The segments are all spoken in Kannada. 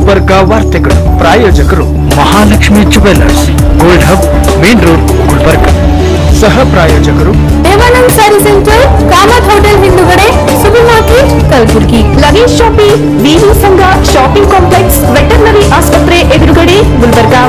ಗುಲ್ಬರ್ಗ ವಾರ್ತೆಗಳು ಪ್ರಾಯೋಜಕರು Mahalakshmi jewellers gold hub main road Gulbarga ಸಹ ಪ್ರಾಯೋಜಕರು Devanand saree centre Kamath hotel ಹಿಂದುಗಡೆ super market Kalaburagi luggage shopping ವಿವಿ ಸಂಘ ಶಾಪಿಂಗ್ ಕಾಂಪ್ಲೆಕ್ಸ್ ವೆಟರ್ನರಿ ಆಸ್ಪತ್ರೆ ಎದುರುಗಡೆ Gulbarga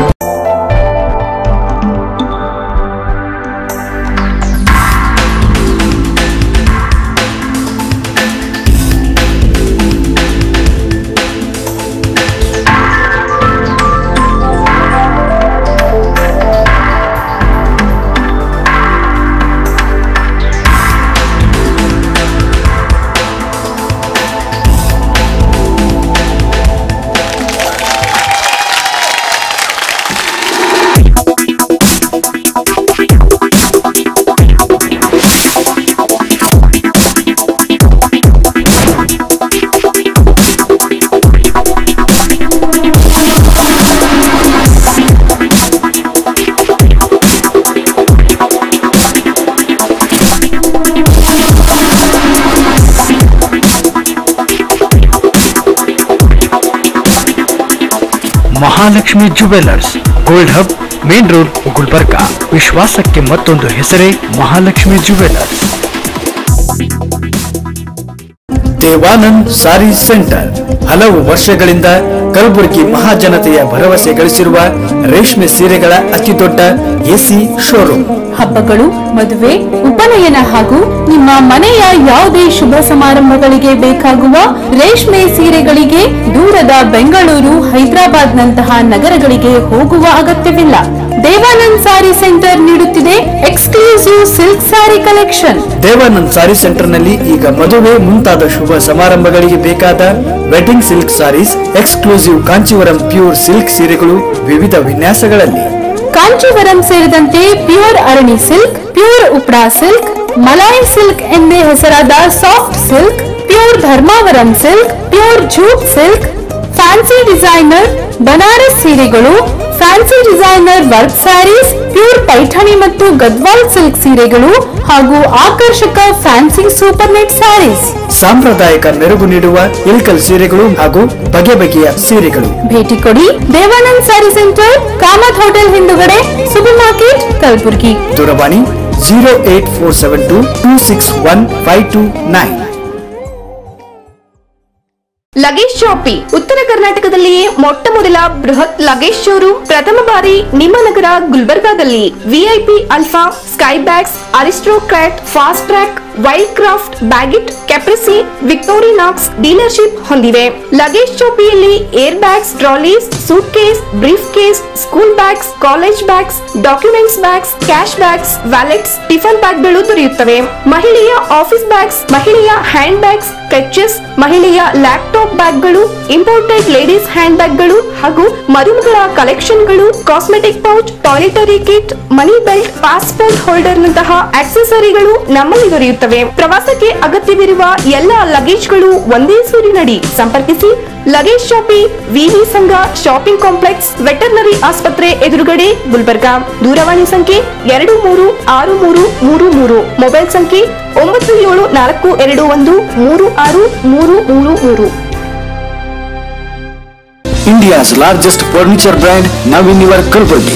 Mahalakshmi jewellers gold hub main road Gulbarga ವಿಶ್ವಾಸಕ್ಕೆ ಮತ್ತೊಂದು ಹೆಸರೇ Mahalakshmi jewellers Devanand saree centre ಹಲವು ವರ್ಷಗಳಿಂದ ಕಲಬುರಗಿ ಮಹಾಜನತೆಯ ಭರವಸೆ ಗಳಿಸಿರುವ ರೇಷ್ಮೆ ಸೀರೆಗಳ ಅತಿದೊಡ್ಡ ಎಸಿ ಶೋರೂಮ್ ಹಬ್ಬಗಳು ಮದುವೆ ಉಪನಯನ ಹಾಗೂ ನಿಮ್ಮ ಮನೆಯ ಯಾವುದೇ ಶುಭ ಸಮಾರಂಭಗಳಿಗೆ ಬೇಕಾಗುವ ರೇಷ್ಮೆ ಸೀರೆಗಳಿಗೆ ದೂರದ ಬೆಂಗಳೂರು ಹೈದರಾಬಾದ್ ನಂತಹ ನಗರಗಳಿಗೆ ಹೋಗುವ ಅಗತ್ಯವಿಲ್ಲ ದೇವಾನಂದ್ ಸಾರಿ ಸೆಂಟರ್ ನೀಡುತ್ತಿದೆ exclusive silk saree collection Devanand saree centre ನಲ್ಲಿ ಈಗ ಮದುವೆ ಮುಂತಾದ ಶುಭ ಸಮಾರಂಭಗಳಿಗೆ ಬೇಕಾದ wedding silk sarees exclusive Kanchivaram pure silk ಸೀರೆಗಳು ವಿವಿಧ ವಿನ್ಯಾಸಗಳಲ್ಲಿ ಕಾಂಚೀವರಂ ಸೇರಿದಂತೆ ಪ್ಯೂರ್ ಅರಣಿ ಸಿಲ್ಕ್ ಪ್ಯೂರ್ ಉಪ್ರಾ ಸಿಲ್ಕ್ ಮಲಾಯಿ ಸಿಲ್ಕ್ ಎಂದೇ ಹೆಸರಾದ soft silk pure Dharmavaram silk pure jute silk fancy designer Banaras ಸೀರೆಗಳು fancy designer work sarees pure Paithani ಮತ್ತು ಗದ್ವಾಲ್ ಸಿಲ್ಕ್ ಸೀರೆಗಳು ಹಾಗೂ ಆಕರ್ಷಕ ಫ್ಯಾನ್ಸಿ ಸೂಪರ್ ನೆಟ್ ಸ್ಯಾರೀಸ್ ಸಾಂಪ್ರದಾಯಿಕ ಮೆರುಗು ನೀಡುವ ಇಲ್ಕಲ್ ಸೀರೆಗಳು ಹಾಗೂ ಬಗೆ ಬಗೆಯ ಸೀರೆಗಳು ಭೇಟಿ ಕೊಡಿ Devanand saree centre Kamath hotel ಹಿಂದುಗಡೆ ಸೂಪರ್ ಮಾರ್ಕೆಟ್ ಕಲಬುರ್ಗಿ ದೂರವಾಣಿ zero eight four seven two two six one five two nine luggage shoppe ಉತ್ತರ ಕರ್ನಾಟಕದಲ್ಲಿಯೇ ಮೊಟ್ಟ ಮೊದಲ ಬೃಹತ್ ಲಗೇಜ್ ಶೋರೂಮ್ ಪ್ರಥಮ ಬಾರಿ ನಿಮ್ಮ ನಗರ ಗುಲ್ಬರ್ಗಾದಲ್ಲಿ VIP alpha Skybags Aristocrat Fastrack Wildcraft Baggit Caprese Victorinox dealership ಹೊಂದಿವೆ ಲಗೇಜ್ ಶಾಪಿಯಲ್ಲಿ air bags trolleys suitcase briefcase school bags college bags documents bags cash bags wallets tiffin ಬ್ಯಾಗ್ಗಳು ದೊರೆಯುತ್ತವೆ ಮಹಿಳೆಯ ಆಫೀಸ್ ಬ್ಯಾಗ್ಸ್ ಮಹಿಳೆಯ ಹ್ಯಾಂಡ್ ಬ್ಯಾಗ್ಸ್ ಕ್ರಚಸ್ ಮಹಿಳೆಯ ಲ್ಯಾಪ್ಟಾಪ್ ಬ್ಯಾಗ್ಗಳು ಇಂಪೋರ್ಟೆಡ್ ಲೇಡೀಸ್ ಹ್ಯಾಂಡ್ ಬ್ಯಾಗ್ಗಳು ಹಾಗೂ ಮರುಮಗಳ ಕಲೆಕ್ಷನ್ಗಳು cosmetic pouch toiletry kit money belt passport holder ನಂತಹ ಆಕ್ಸೆಸರಿಗಳು ನಮ್ಮಲ್ಲಿ ದೊರೆಯುತ್ತವೆ ಪ್ರವಾಸಕ್ಕೆ ಅಗತ್ಯವಿರುವ ಎಲ್ಲ ಲಗೇಜ್ಗಳು ಒಂದೇ ಸೂರಿನಡಿ ಸಂಪರ್ಕಿಸಿ ಲಗೇಜ್ ಶಾಪಿ ವಿವಿ ಸಂಘ ಶಾಪಿಂಗ್ ಕಾಂಪ್ಲೆಕ್ಸ್ ವೆಟರ್ನರಿ ಆಸ್ಪತ್ರೆ ಎದುರುಗಡೆ ಗುಲ್ಬರ್ಗಾ ದೂರವಾಣಿ ಸಂಖ್ಯೆ ಎರಡು ಮೂರು ಆರು ಮೂರು ಮೂರು ಮೂರು ಮೊಬೈಲ್ ಸಂಖ್ಯೆ ಒಂಬತ್ತು ಏಳು ನಾಲ್ಕು ಎರಡು ಒಂದು ಮೂರು ಆರು ಮೂರು ಮೂರು ಮೂರು India's largest furniture brand now in your Kalburgi.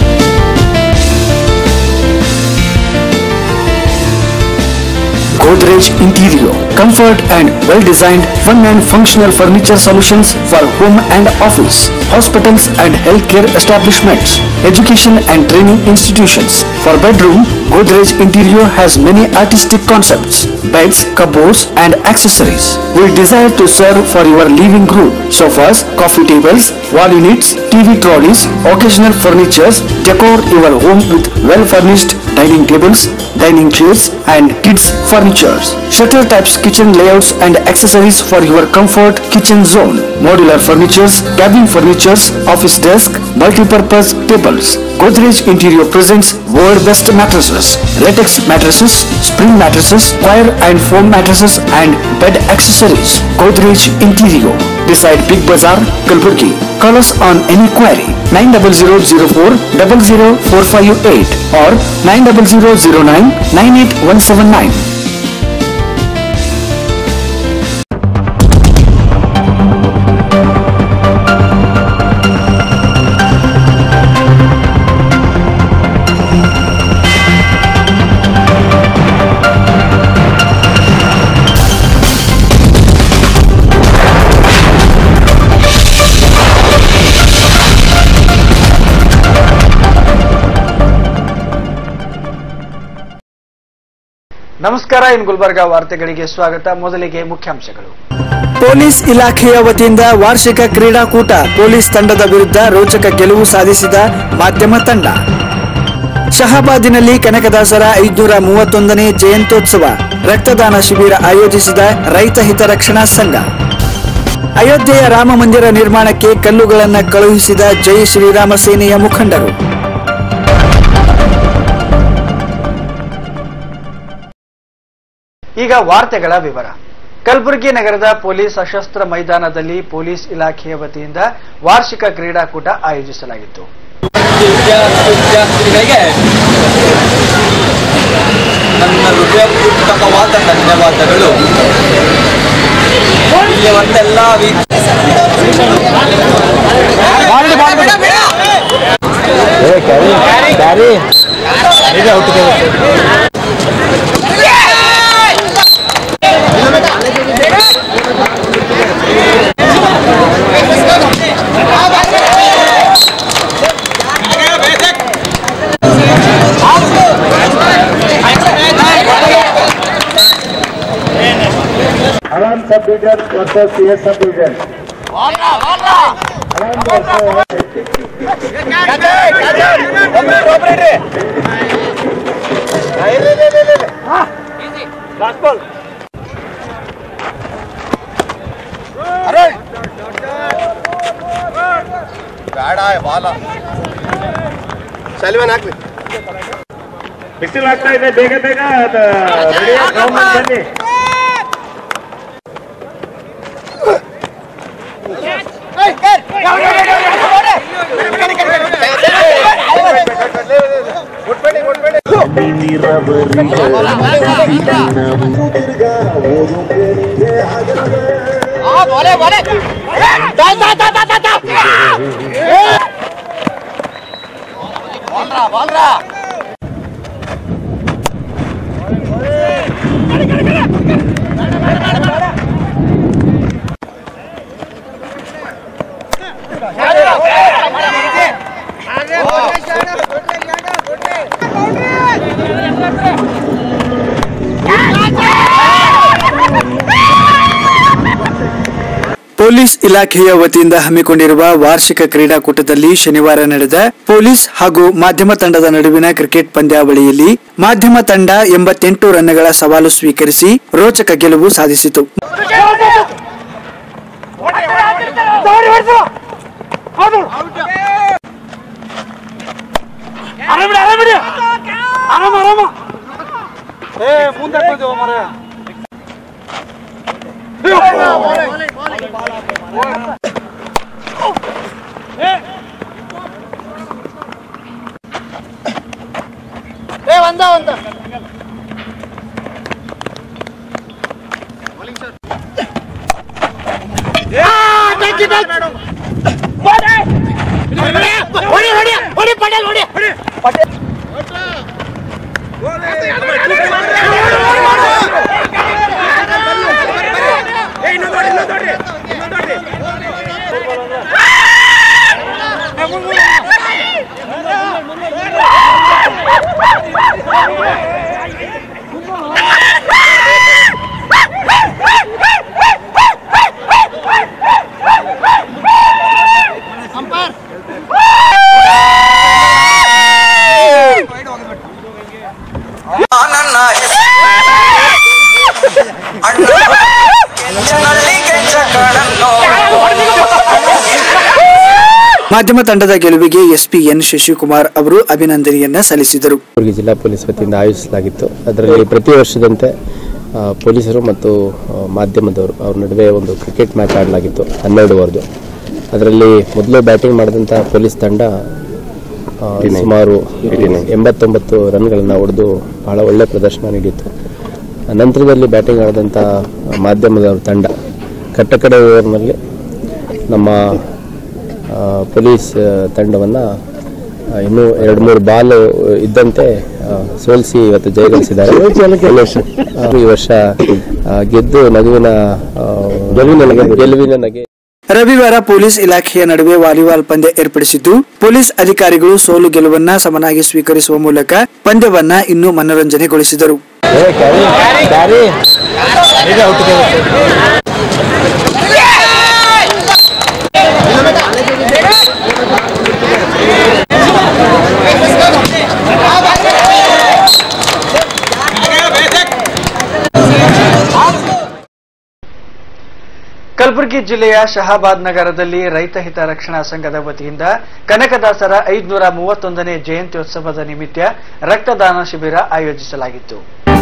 Godrej Interior, comfort and well-designed, fun and functional furniture solutions for home and office, hospitals and healthcare establishments, education and training institutions. For bedroom, Godrej Interior has many artistic concepts, beds, cupboards and accessories. We desire to serve for your living room, sofas, coffee tables, wall units, TV trolleys, occasional furnitures, decor your home with well-furnished dining tables, dining chairs and kids furnitures. Shutter types kitchen layouts and accessories for your comfort kitchen zone. Modular furnitures, cabin furnitures, office desk, multi-purpose tables. Godrej Interior presents world best mattresses, latex mattresses, spring mattresses, wire and foam mattresses and bed accessories. Godrej Interior beside Big Bazaar, Kalburgi. Call us on any query 90004 00458 or 90009 98179. ನಮಸ್ಕಾರ ಇನ್ ಗುಲ್ಬರ್ಗ ವಾರ್ತೆಗಳಿಗೆ ಸ್ವಾಗತ ಮೊದಲಿಗೆ ಮುಖ್ಯಾಂಶಗಳು ಪೊಲೀಸ್ ಇಲಾಖೆಯ ವತಿಯಿಂದ ವಾರ್ಷಿಕ ಕ್ರೀಡಾಕೂಟ ಪೊಲೀಸ್ ತಂಡದ ವಿರುದ್ಧ ರೋಚಕ ಗೆಲುವು ಸಾಧಿಸಿದ ಮಾಧ್ಯಮ ತಂಡ ಶಹಾಬಾದಿನಲ್ಲಿ ಕನಕದಾಸರ ಐದುನೂರ ಮೂವತ್ತೊಂದನೇ ಜಯಂತ್ಯೋತ್ಸವ ರಕ್ತದಾನ ಶಿಬಿರ ಆಯೋಜಿಸಿದ ರೈತ ಹಿತರಕ್ಷಣಾ ಸಂಘ ಅಯೋಧ್ಯೆಯ ರಾಮ ಮಂದಿರ ನಿರ್ಮಾಣಕ್ಕೆ ಕಲ್ಲುಗಳನ್ನು ಕಳುಹಿಸಿದ ಜೈ ಶ್ರೀರಾಮ ಸೇನೆಯ ಮುಖಂಡರು ಈಗ ವಾರ್ತೆಗಳ ವಿವರ ಕಲಬುರಗಿ ನಗರದ ಪೊಲೀಸ್ ಸಶಸ್ತ್ರ ಮೈದಾನದಲ್ಲಿ ಪೊಲೀಸ್ ಇಲಾಖೆಯ ವತಿಯಿಂದ ವಾರ್ಷಿಕ ಕ್ರೀಡಾಕೂಟ ಆಯೋಜಿಸಲಾಗಿತ್ತು ವಿದ್ಯಾರ್ಥಿಗಳಿಗೆ ನನ್ನ ಹೃದಯಪೂರ್ವಕವಾದ ಧನ್ಯವಾದಗಳು ಇಲ್ಲಿ ಒಂದೆಲ್ಲ Alarm sub division versus CS sub division. ಬಿಸಿಲು ಆಗ್ತಾ ಇದೆ ಬೇಗ ಬೇಗ ರೆಡಿ ಬನ್ನಿ ಪೊಲೀಸ್ ಇಲಾಖೆಯ ವತಿಯಿಂದ ಹಮ್ಮಿಕೊಂಡಿರುವ ವಾರ್ಷಿಕ ಕ್ರೀಡಾಕೂಟದಲ್ಲಿ ಶನಿವಾರ ನಡೆದ ಪೊಲೀಸ್ ಹಾಗೂ ಮಾಧ್ಯಮ ತಂಡದ ನಡುವಿನ ಕ್ರಿಕೆಟ್ ಪಂದ್ಯಾವಳಿಯಲ್ಲಿ ಮಾಧ್ಯಮ ತಂಡ ಎಂಬತ್ತೆಂಟು ರನ್ಗಳ ಸವಾಲು ಸ್ವೀಕರಿಸಿ ರೋಚಕ ಗೆಲುವು ಸಾಧಿಸಿತು ನನ್ನ ಅಣ್ಣ ಕೆಂಚನಲ್ಲಿ ಕೆಂಚಗಳನ್ನು ಮಾಧ್ಯಮ ತಂಡದ ಗೆಲುವಿಗೆ ಎಸ್ಪಿ ಎನ್ ಶಶಿಕುಮಾರ್ ಅವರು ಅಭಿನಂದನೆಯನ್ನ ಸಲ್ಲಿಸಿದರು ಕಲಬುರಗಿ ಜಿಲ್ಲಾ ಪೊಲೀಸ್ ವತಿಯಿಂದ ಆಯೋಜಿಸಲಾಗಿತ್ತು ಅದರಲ್ಲಿ ಪ್ರತಿ ವರ್ಷದಂತೆ ಆ, ಪೊಲೀಸರು ಮತ್ತು ಆ, ಮಾಧ್ಯಮದವರು ಅವ್ರ ನಡುವೆ ಒಂದು ಕ್ರಿಕೆಟ್ ಮ್ಯಾಚ್ ಆಡಲಾಗಿತ್ತು ಹನ್ನೆರಡು ಓವರ್ದು ಅದರಲ್ಲಿ ಮೊದಲು ಬ್ಯಾಟಿಂಗ್ ಮಾಡಿದಂಥ ಪೊಲೀಸ್ ತಂಡ ಆ, ಸುಮಾರು ಎಂಬತ್ತೊಂಬತ್ತು ರನ್ಗಳನ್ನು ಹೊಡೆದು ಬಹಳ ಒಳ್ಳೆಯ ಪ್ರದರ್ಶನ ನೀಡಿತ್ತು ನಂತರದಲ್ಲಿ ಬ್ಯಾಟಿಂಗ್ ಆಡಿದಂಥ ಮಾಧ್ಯಮದವ್ರ ತಂಡ ಕಟ್ಟಕಡೆ ಓವರ್ನಲ್ಲಿ ನಮ್ಮ ಆ, ಪೊಲೀಸ್ ತಂಡವನ್ನು ಇನ್ನೂ ಎರಡು ಮೂರು ಬಾಲ್ ಇದ್ದಂತೆ ಆ, ಸೋಲಿಸಿ ಇವತ್ತು ಜಯಗಳಿಸಿದ್ದಾರೆ ಆ, ಈ ವರ್ಷ ಆ, ಗೆದ್ದು ನಗುವಿನ ಆ, ಗೆಲುವಿನ ನಗೆ ಗೆಲುವಿನ ನಗೆ ರವಿವಾರ ಪೊಲೀಸ್ ಇಲಾಖೆಯ ನಡುವೆ ವಾಲಿಬಾಲ್ ಪಂದ್ಯ ಏರ್ಪಡಿಸಿದ್ದು ಪೊಲೀಸ್ ಅಧಿಕಾರಿಗಳು ಸೋಲು ಗೆಲುವನ್ನ ಸಮನಾಗಿ ಸ್ವೀಕರಿಸುವ ಮೂಲಕ ಪಂದ್ಯವನ್ನ ಇನ್ನೂ ಮನೋರಂಜನೆಗೊಳಿಸಿದರು ಕಲಬುರಗಿ ಜಿಲ್ಲೆಯ ಶಹಾಬಾದ್ ನಗರದಲ್ಲಿ ರೈತ ಹಿತ ರಕ್ಷಣಾ ಸಂಘದ ವತಿಯಿಂದ ಕನಕದಾಸರ ಐದುನೂರ ಮೂವತ್ತೊಂದನೇ ಜಯಂತ್ಯೋತ್ಸವದ ನಿಮಿತ್ತ ರಕ್ತದಾನ ಶಿಬಿರ ಆಯೋಜಿಸಲಾಗಿತ್ತು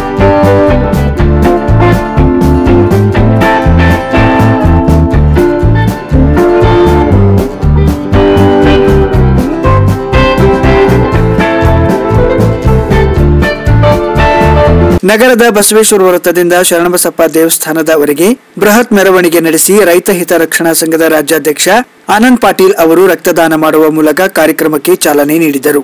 ನಗರದ ಬಸವೇಶ್ವರ ವೃತ್ತದಿಂದ ಶರಣಬಸಪ್ಪ ದೇವಸ್ಥಾನದವರೆಗೆ ಬೃಹತ್ ಮೆರವಣಿಗೆ ನಡೆಸಿ ರೈತ ಹಿತ ರಕ್ಷಣಾ ಸಂಘದ ರಾಜ್ಯಾಧ್ಯಕ್ಷ ಆನಂದ್ ಪಾಟೀಲ್ ಅವರು ರಕ್ತದಾನ ಮಾಡುವ ಮೂಲಕ ಕಾರ್ಯಕ್ರಮಕ್ಕೆ ಚಾಲನೆ ನೀಡಿದರು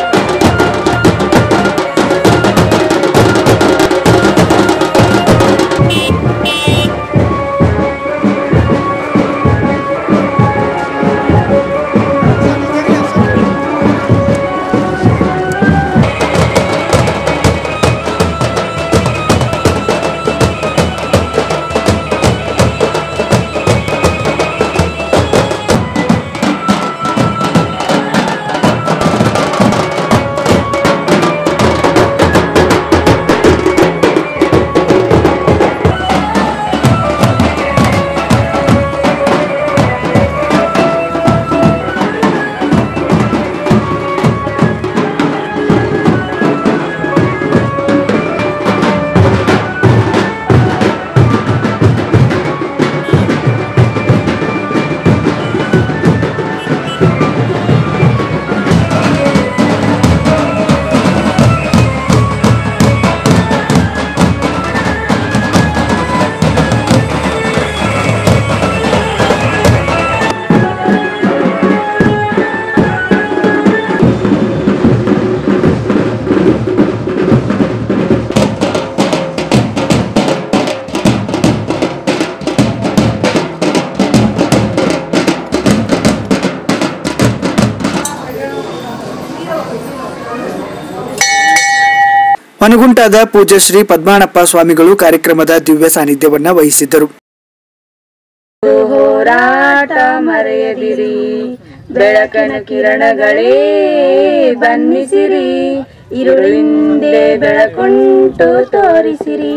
ಮನಗುಂಟಾದ ಪೂಜ್ಯ ಶ್ರೀ ಪದ್ಮಾಣಪ್ಪ ಸ್ವಾಮಿಗಳು ಕಾರ್ಯಕ್ರಮದ ದಿವ್ಯ ಸಾನ್ನಿಧ್ಯವನ್ನ ವಹಿಸಿದ್ದರು ಹೋರಾಟ ಮರೆಯದಿರಿ ಬೆಳಕನ ಕಿರಣಗಳೇ ಬನ್ನಿಸಿರಿ ಇರುಳಿಂದೆ ಬೆಳಕುಂಟು ತೋರಿಸಿರಿ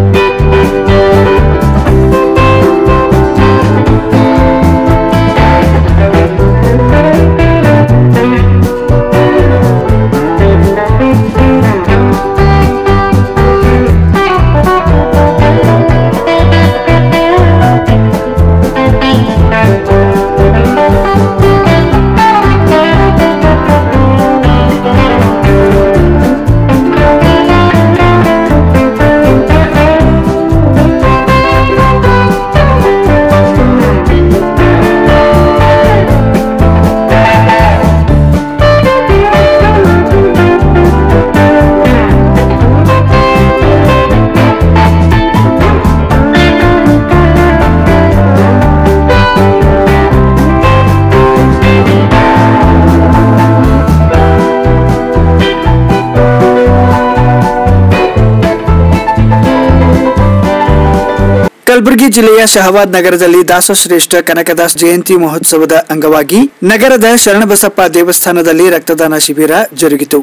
ಕಲಬುರಗಿ ಜಿಲ್ಲೆಯ ಶಹವಾದ್ ನಗರದಲ್ಲಿ ದಾಸಶ್ರೇಷ್ಠ ಕನಕದಾಸ್ ಜಯಂತಿ ಮಹೋತ್ಸವದ ಅಂಗವಾಗಿ ನಗರದ ಶರಣಬಸಪ್ಪ ದೇವಸ್ಥಾನದಲ್ಲಿ ರಕ್ತದಾನ ಶಿಬಿರ ಜರುಗಿತು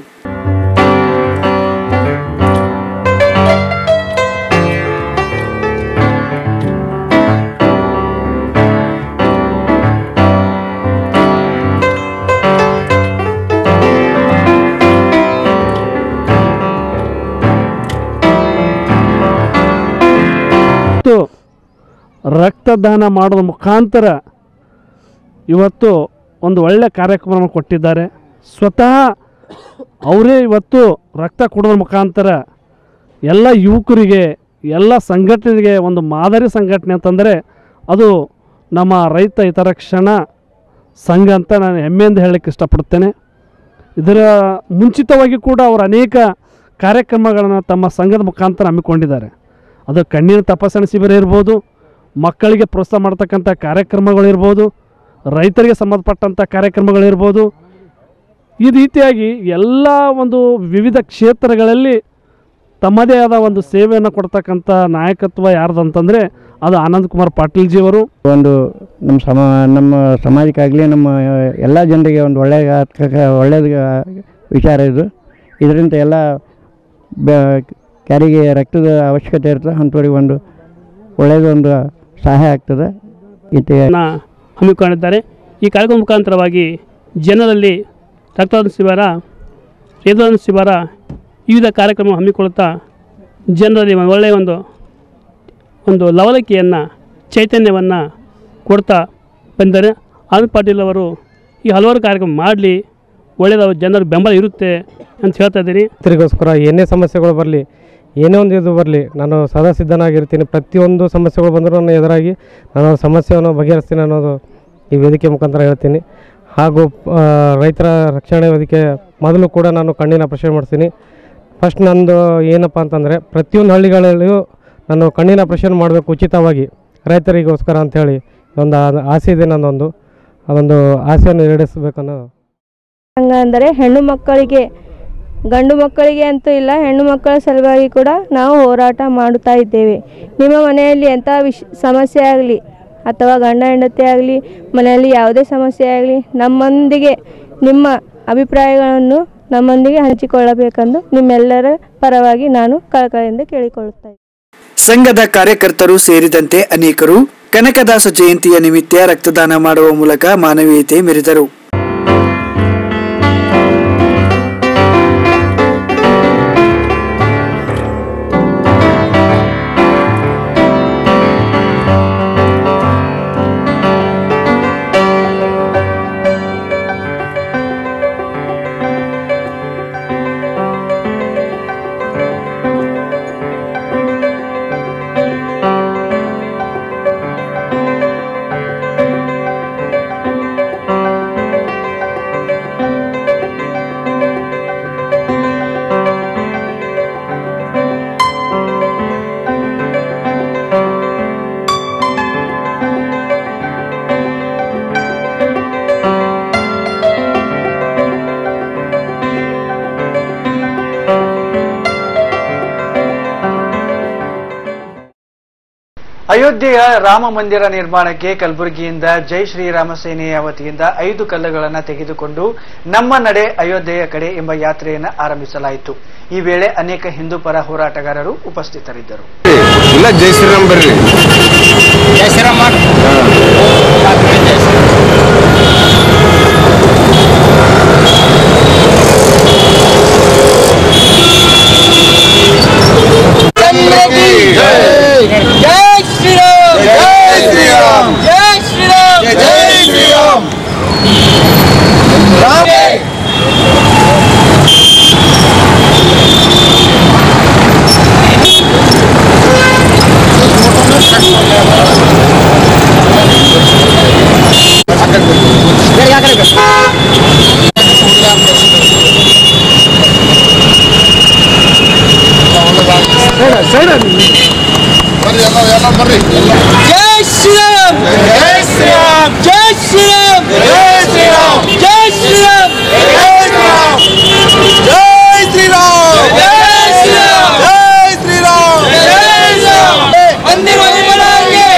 ಇವತ್ತು ರಕ್ತದಾನ ಮಾಡೋದ್ರ ಮುಖಾಂತರ ಇವತ್ತು ಒಂದು ಒಳ್ಳೆಯ ಕಾರ್ಯಕ್ರಮ ಕೊಟ್ಟಿದ್ದಾರೆ ಸ್ವತಃ ಅವರೇ ಇವತ್ತು ರಕ್ತ ಕೊಡೋದ್ರ ಮುಖಾಂತರ ಎಲ್ಲ ಯುವಕರಿಗೆ ಎಲ್ಲ ಸಂಘಟನೆಗೆ ಒಂದು ಮಾದರಿ ಸಂಘಟನೆ ಅಂತಂದರೆ ಅದು ನಮ್ಮ ರೈತ ಹಿತರಕ್ಷಣಾ ಸಂಘ ಅಂತ ನಾನು ಹೆಮ್ಮೆಯಿಂದ ಹೇಳಲಿಕ್ಕೆ ಇಷ್ಟಪಡ್ತೇನೆ ಇದರ ಮುಂಚಿತವಾಗಿ ಕೂಡ ಅವರು ಅನೇಕ ಕಾರ್ಯಕ್ರಮಗಳನ್ನು ತಮ್ಮ ಸಂಘದ ಮುಖಾಂತರ ಹಮ್ಮಿಕೊಂಡಿದ್ದಾರೆ ಅದು ಕಣ್ಣಿನ ತಪಾಸಣೆ ಶಿಬಿರ ಇರ್ಬೋದು ಮಕ್ಕಳಿಗೆ ಪ್ರೋತ್ಸಾಹ ಮಾಡ್ತಕ್ಕಂಥ ಕಾರ್ಯಕ್ರಮಗಳಿರ್ಬೋದು ರೈತರಿಗೆ ಸಂಬಂಧಪಟ್ಟಂಥ ಕಾರ್ಯಕ್ರಮಗಳಿರ್ಬೋದು ಈ ರೀತಿಯಾಗಿ ಎಲ್ಲ ಒಂದು ವಿವಿಧ ಕ್ಷೇತ್ರಗಳಲ್ಲಿ ತಮ್ಮದೇ ಆದ ಒಂದು ಸೇವೆಯನ್ನು ಕೊಡ್ತಕ್ಕಂಥ ನಾಯಕತ್ವ ಯಾರ್ದಂತಂದರೆ ಅದು ಆನಂದ್ ಕುಮಾರ್ ಪಾಟೀಲ್ಜಿಯವರು ಒಂದು ನಮ್ಮ ಸಮ ನಮ್ಮ ಸಮಾಜಕ್ಕಾಗಲಿ ನಮ್ಮ ಎಲ್ಲ ಜನರಿಗೆ ಒಂದು ಒಳ್ಳೆಯ ಒಳ್ಳೆಯದ ವಿಚಾರ ಇದು ಇದರಿಂದ ಎಲ್ಲ ಬ ಯಾರಿಗೆ ರಕ್ತದ ಅವಶ್ಯಕತೆ ಇರ್ತದೆ ಅಂಥವ್ರಿಗೆ ಒಂದು ಒಳ್ಳೆಯದೊಂದು ಸಹಾಯ ಆಗ್ತದೆ ಇತ್ತೆ ಹಮ್ಮಿಕೊಂಡಿದ್ದಾರೆ ಈ ಕಾರ್ಯಕ್ರಮ ಮುಖಾಂತರವಾಗಿ ಜನರಲ್ಲಿ ರಕ್ತದಾನ ಶಿಬಿರ ರಕ್ತದಾನ ಶಿಬಿರ ವಿವಿಧ ಕಾರ್ಯಕ್ರಮ ಹಮ್ಮಿಕೊಳ್ಳುತ್ತಾ ಜನರಲ್ಲಿ ಒಂದು ಒಳ್ಳೆಯ ಒಂದು ಒಂದು ಲವಲಕಿಯನ್ನು ಚೈತನ್ಯವನ್ನು ಕೊಡ್ತಾ ಬಂದರೆ ಆನಂದ್ ಪಾಟೀಲ್ ಅವರು ಈ ಹಲವಾರು ಕಾರ್ಯಕ್ರಮ ಮಾಡಲಿ ಒಳ್ಳೆಯದ ಜನರ ಬೆಂಬಲ ಇರುತ್ತೆ ಅಂತ ಹೇಳ್ತಾ ಇದ್ದೀನಿ ರೈತರಿಗೋಸ್ಕರ ಏನೇ ಸಮಸ್ಯೆಗಳು ಬರಲಿ ಏನೇ ಒಂದು ಇದು ಬರಲಿ ನಾನು ಸದಾ ಸಿದ್ಧನಾಗಿರ್ತೀನಿ ಪ್ರತಿಯೊಂದು ಸಮಸ್ಯೆಗಳು ಬಂದರೂ ನನ್ನ ಎದುರಾಗಿ ನಾನು ಆ ಸಮಸ್ಯೆಯನ್ನು ಬಗೆಹರಿಸ್ತೀನಿ ಅನ್ನೋದು ಈ ವೇದಿಕೆ ಮುಖಾಂತರ ಹೇಳ್ತೀನಿ ಹಾಗೂ ಆ, ರೈತರ ರಕ್ಷಣೆ ವೇದಿಕೆ ಮೊದಲು ಕೂಡ ನಾನು ಕಣ್ಣಿನ ಆಪರೇಷನ್ ಮಾಡಿಸ್ತೀನಿ ಫಸ್ಟ್ ನಂದು ಏನಪ್ಪ ಅಂತಂದರೆ ಪ್ರತಿಯೊಂದು ಹಳ್ಳಿಗಳಲ್ಲಿಯೂ ನಾನು ಕಣ್ಣಿನ ಆಪರೇಷನ್ ಮಾಡಬೇಕು ಉಚಿತವಾಗಿ ರೈತರಿಗೋಸ್ಕರ ಅಂಥೇಳಿ ಒಂದು ಆ- ಆಸೆ ಇದೆ ನನ್ನೊಂದು ಅದೊಂದು ಆಸೆಯನ್ನು ಈಡೇರಿಸಬೇಕನ್ನೋ ಹಂಗಂದರೆ ಹೆಣ್ಣು ಮಕ್ಕಳಿಗೆ ಗಂಡು ಮಕ್ಕಳಿಗೆ ಅಂತೂ ಇಲ್ಲ ಹೆಣ್ಣು ಮಕ್ಕಳ ಸಲುವಾಗಿ ಕೂಡ ನಾವು ಹೋರಾಟ ಮಾಡುತ್ತಾ ಇದ್ದೇವೆ ನಿಮ್ಮ ಮನೆಯಲ್ಲಿ ಎಂಥ ವಿಷ ಸಮಸ್ಯೆ ಆಗಲಿ ಅಥವಾ ಗಂಡ ಹೆಂಡತಿ ಆಗಲಿ ಮನೆಯಲ್ಲಿ ಯಾವುದೇ ಸಮಸ್ಯೆ ಆಗಲಿ ನಮ್ಮೊಂದಿಗೆ ನಿಮ್ಮ ಅಭಿಪ್ರಾಯಗಳನ್ನು ನಮ್ಮೊಂದಿಗೆ ಹಂಚಿಕೊಳ್ಳಬೇಕೆಂದು ನಿಮ್ಮೆಲ್ಲರ ಪರವಾಗಿ ನಾನು ಕಳಕಳಿಯಿಂದ ಕೇಳಿಕೊಳ್ಳುತ್ತಾ ಇದ್ದೇನೆ. ಸಂಘದ ಕಾರ್ಯಕರ್ತರು ಸೇರಿದಂತೆ ಅನೇಕರು ಕನಕದಾಸ ಜಯಂತಿಯ ನಿಮಿತ್ತ ರಕ್ತದಾನ ಮಾಡುವ ಮೂಲಕ ಮಾನವೀಯತೆ ಮೆರೆದರು ಅಯೋಧ್ಯೆಯ ರಾಮ ಮಂದಿರ ನಿರ್ಮಾಣಕ್ಕೆ ಕಲಬುರಗಿಯಿಂದ ಜೈ ಶ್ರೀರಾಮ ಸೇನೆಯ ವತಿಯಿಂದ ಐದು ಕಲ್ಲುಗಳನ್ನು ತೆಗೆದುಕೊಂಡು ನಮ್ಮ ನಡೆ ಅಯೋಧ್ಯೆಯ ಕಡೆ ಎಂಬ ಯಾತ್ರೆಯನ್ನು ಆರಂಭಿಸಲಾಯಿತು ಈ ವೇಳೆ ಅನೇಕ ಹಿಂದೂ ಪರ ಹೋರಾಟಗಾರರು ಉಪಸ್ಥಿತರಿದ್ದರು ಇಲ್ಲ ಜೈ ಶ್ರೀರಾಮ್ ಬರ್ರಿ ಜೈ ಶ್ರೀರಾಮ್ ಜೈ ಶ್ರೀರಾಮ್ ಜೈ ಶ್ರೀರಾಮ್ ಜೈ ಶ್ರೀರಾಮ್ ಜೈ ಶ್ರೀರಾಮ್ ರಾಮ ಜೈ ಶ್ರೀರಾಮ್ ಜೈ ಶ್ರೀರಾಮ್ ಜೈ ಶ್ರೀರಾಮ್ ಜೈ ಶ್ರೀರಾಮ್ ಜೈ ಶ್ರೀರಾಮ್ ಜೈ ಶ್ರೀರಾಮ್ ಜೈ ಶ್ರೀರಾಮ್ ಜೈ ಶ್ರೀರಾಮ್ ಜೈ ಶ್ರೀರಾಮ್ ಜೈ ಶ್ರೀರಾಮ್ ಮಂದಿರ ನಿರ್ಮಾಣಕ್ಕೆ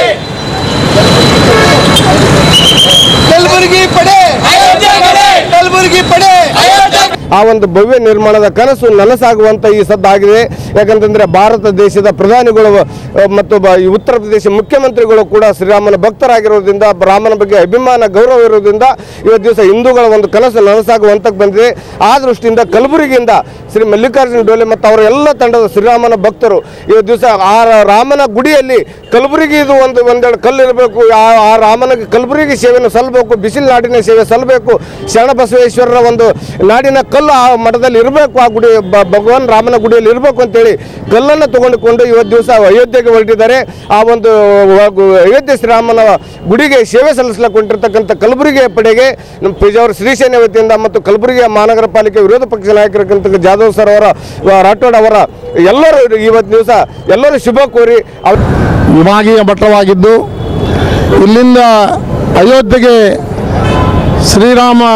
ಕಲಬುರಗಿ ಪಡೆ ಅಯೋಧ್ಯೆ ಕಡೆ ಕಲಬುರಗಿ ಪಡೆ ಅಯೋಧ್ಯೆ ಆ ಒಂದು ಭವ್ಯ ನಿರ್ಮಾಣದ ಕನಸು ನನಸಾಗುವಂತ ಈ ಸದ್ದಾಗಿದೆ ಯಾಕಂತಂದ್ರೆ ಭಾರತ ದೇಶದ ಪ್ರಧಾನಿಗಳು ಅಹ್, ಮತ್ತು ಬ- ಈ ಉತ್ತರ ಪ್ರದೇಶ ಮುಖ್ಯಮಂತ್ರಿಗಳು ಕೂಡ ಶ್ರೀರಾಮನ ಭಕ್ತರಾಗಿರೋದ್ರಿಂದ ರಾಮನ ಬಗ್ಗೆ ಅಭಿಮಾನ ಗೌರವ ಇರೋದ್ರಿಂದ ಇವತ್ತು ದಿವಸ ಹಿಂದೂಗಳ ಒಂದು ಕನಸು ನನಸಾಗುವಂತ ಬಂದಿದೆ ಆ ದೃಷ್ಟಿಯಿಂದ ಕಲಬುರಗಿಯಿಂದ ಶ್ರೀ ಮಲ್ಲಿಕಾರ್ಜುನ ಡೋಲೆ ಮತ್ತು ಅವರ ಎಲ್ಲ ತಂಡದ ಶ್ರೀರಾಮನ ಭಕ್ತರು ಇವತ್ತು ದಿವಸ ಆ ರ- ರಾಮನ ಗುಡಿಯಲ್ಲಿ ಕಲಬುರಗಿದು ಒಂದು ಒಂದೆರಡು ಕಲ್ಲು ಇರಬೇಕು ಆ ಆ ರಾಮನ ಕಲಬುರಗಿ ಸೇವೆಯನ್ನು ಸಲ್ಲಬೇಕು ಬಿಸಿಲು ನಾಡಿನ ಸೇವೆ ಸಲ್ಲಬೇಕು ಶರಣಬಸವೇಶ್ವರರ ಒಂದು ನಾಡಿನ ಕಲ್ಲು ಆ ಮಠದಲ್ಲಿ ಇರಬೇಕು ಆ ಗುಡಿ ಬ- ಭಗವಾನ್ ರಾಮನ ಗುಡಿಯಲ್ಲಿ ಇರಬೇಕು ಅಂತೇಳಿ ಕಲ್ಲನ್ನು ತಗೊಂಡುಕೊಂಡು ಇವತ್ತು ದಿವಸ ಅಯೋಧ್ಯೆಗೆ ಹೊರಟಿದ್ದಾರೆ ಆ ಒಂದು ವ- ಗು- ಅಯೋಧ್ಯೆ ಶ್ರೀರಾಮನ ಗುಡಿಗೆ ಸೇವೆ ಸಲ್ಲಿಸ್ಲಕ್ಕೆ ಹೊಂಟಿರ್ತಕ್ಕಂಥ ಕಲಬುರಗಿಯ ಪಡೆಗೆ ನಮ್ಮ ಪೇಜಾವರ ಶ್ರೀಸೇನೆ ವತಿಯಿಂದ ಮತ್ತು ಕಲಬುರಗಿಯ ಮಹಾನಗರ ಪಾಲಿಕೆ ವಿರೋಧ ಪಕ್ಷ ನಾಯಕರಾಗಿರ್ತಕ್ಕಂಥ ಜಾಧವ್ ಸರ್ ಅವರ ವ- ರಾಠೋಡ್ ಅವರ ಎಲ್ಲರೂ ಇವತ್ತು ದಿವಸ ಎಲ್ಲರೂ ಶುಭ ಕೋರಿ ಅವ್ರ ವಿಭಾಗೀಯ ಮಟ್ಟವಾಗಿದ್ದು ಇಲ್ಲಿಂದ ಅಯೋಧ್ಯೆಗೆ ಶ್ರೀರಾಮ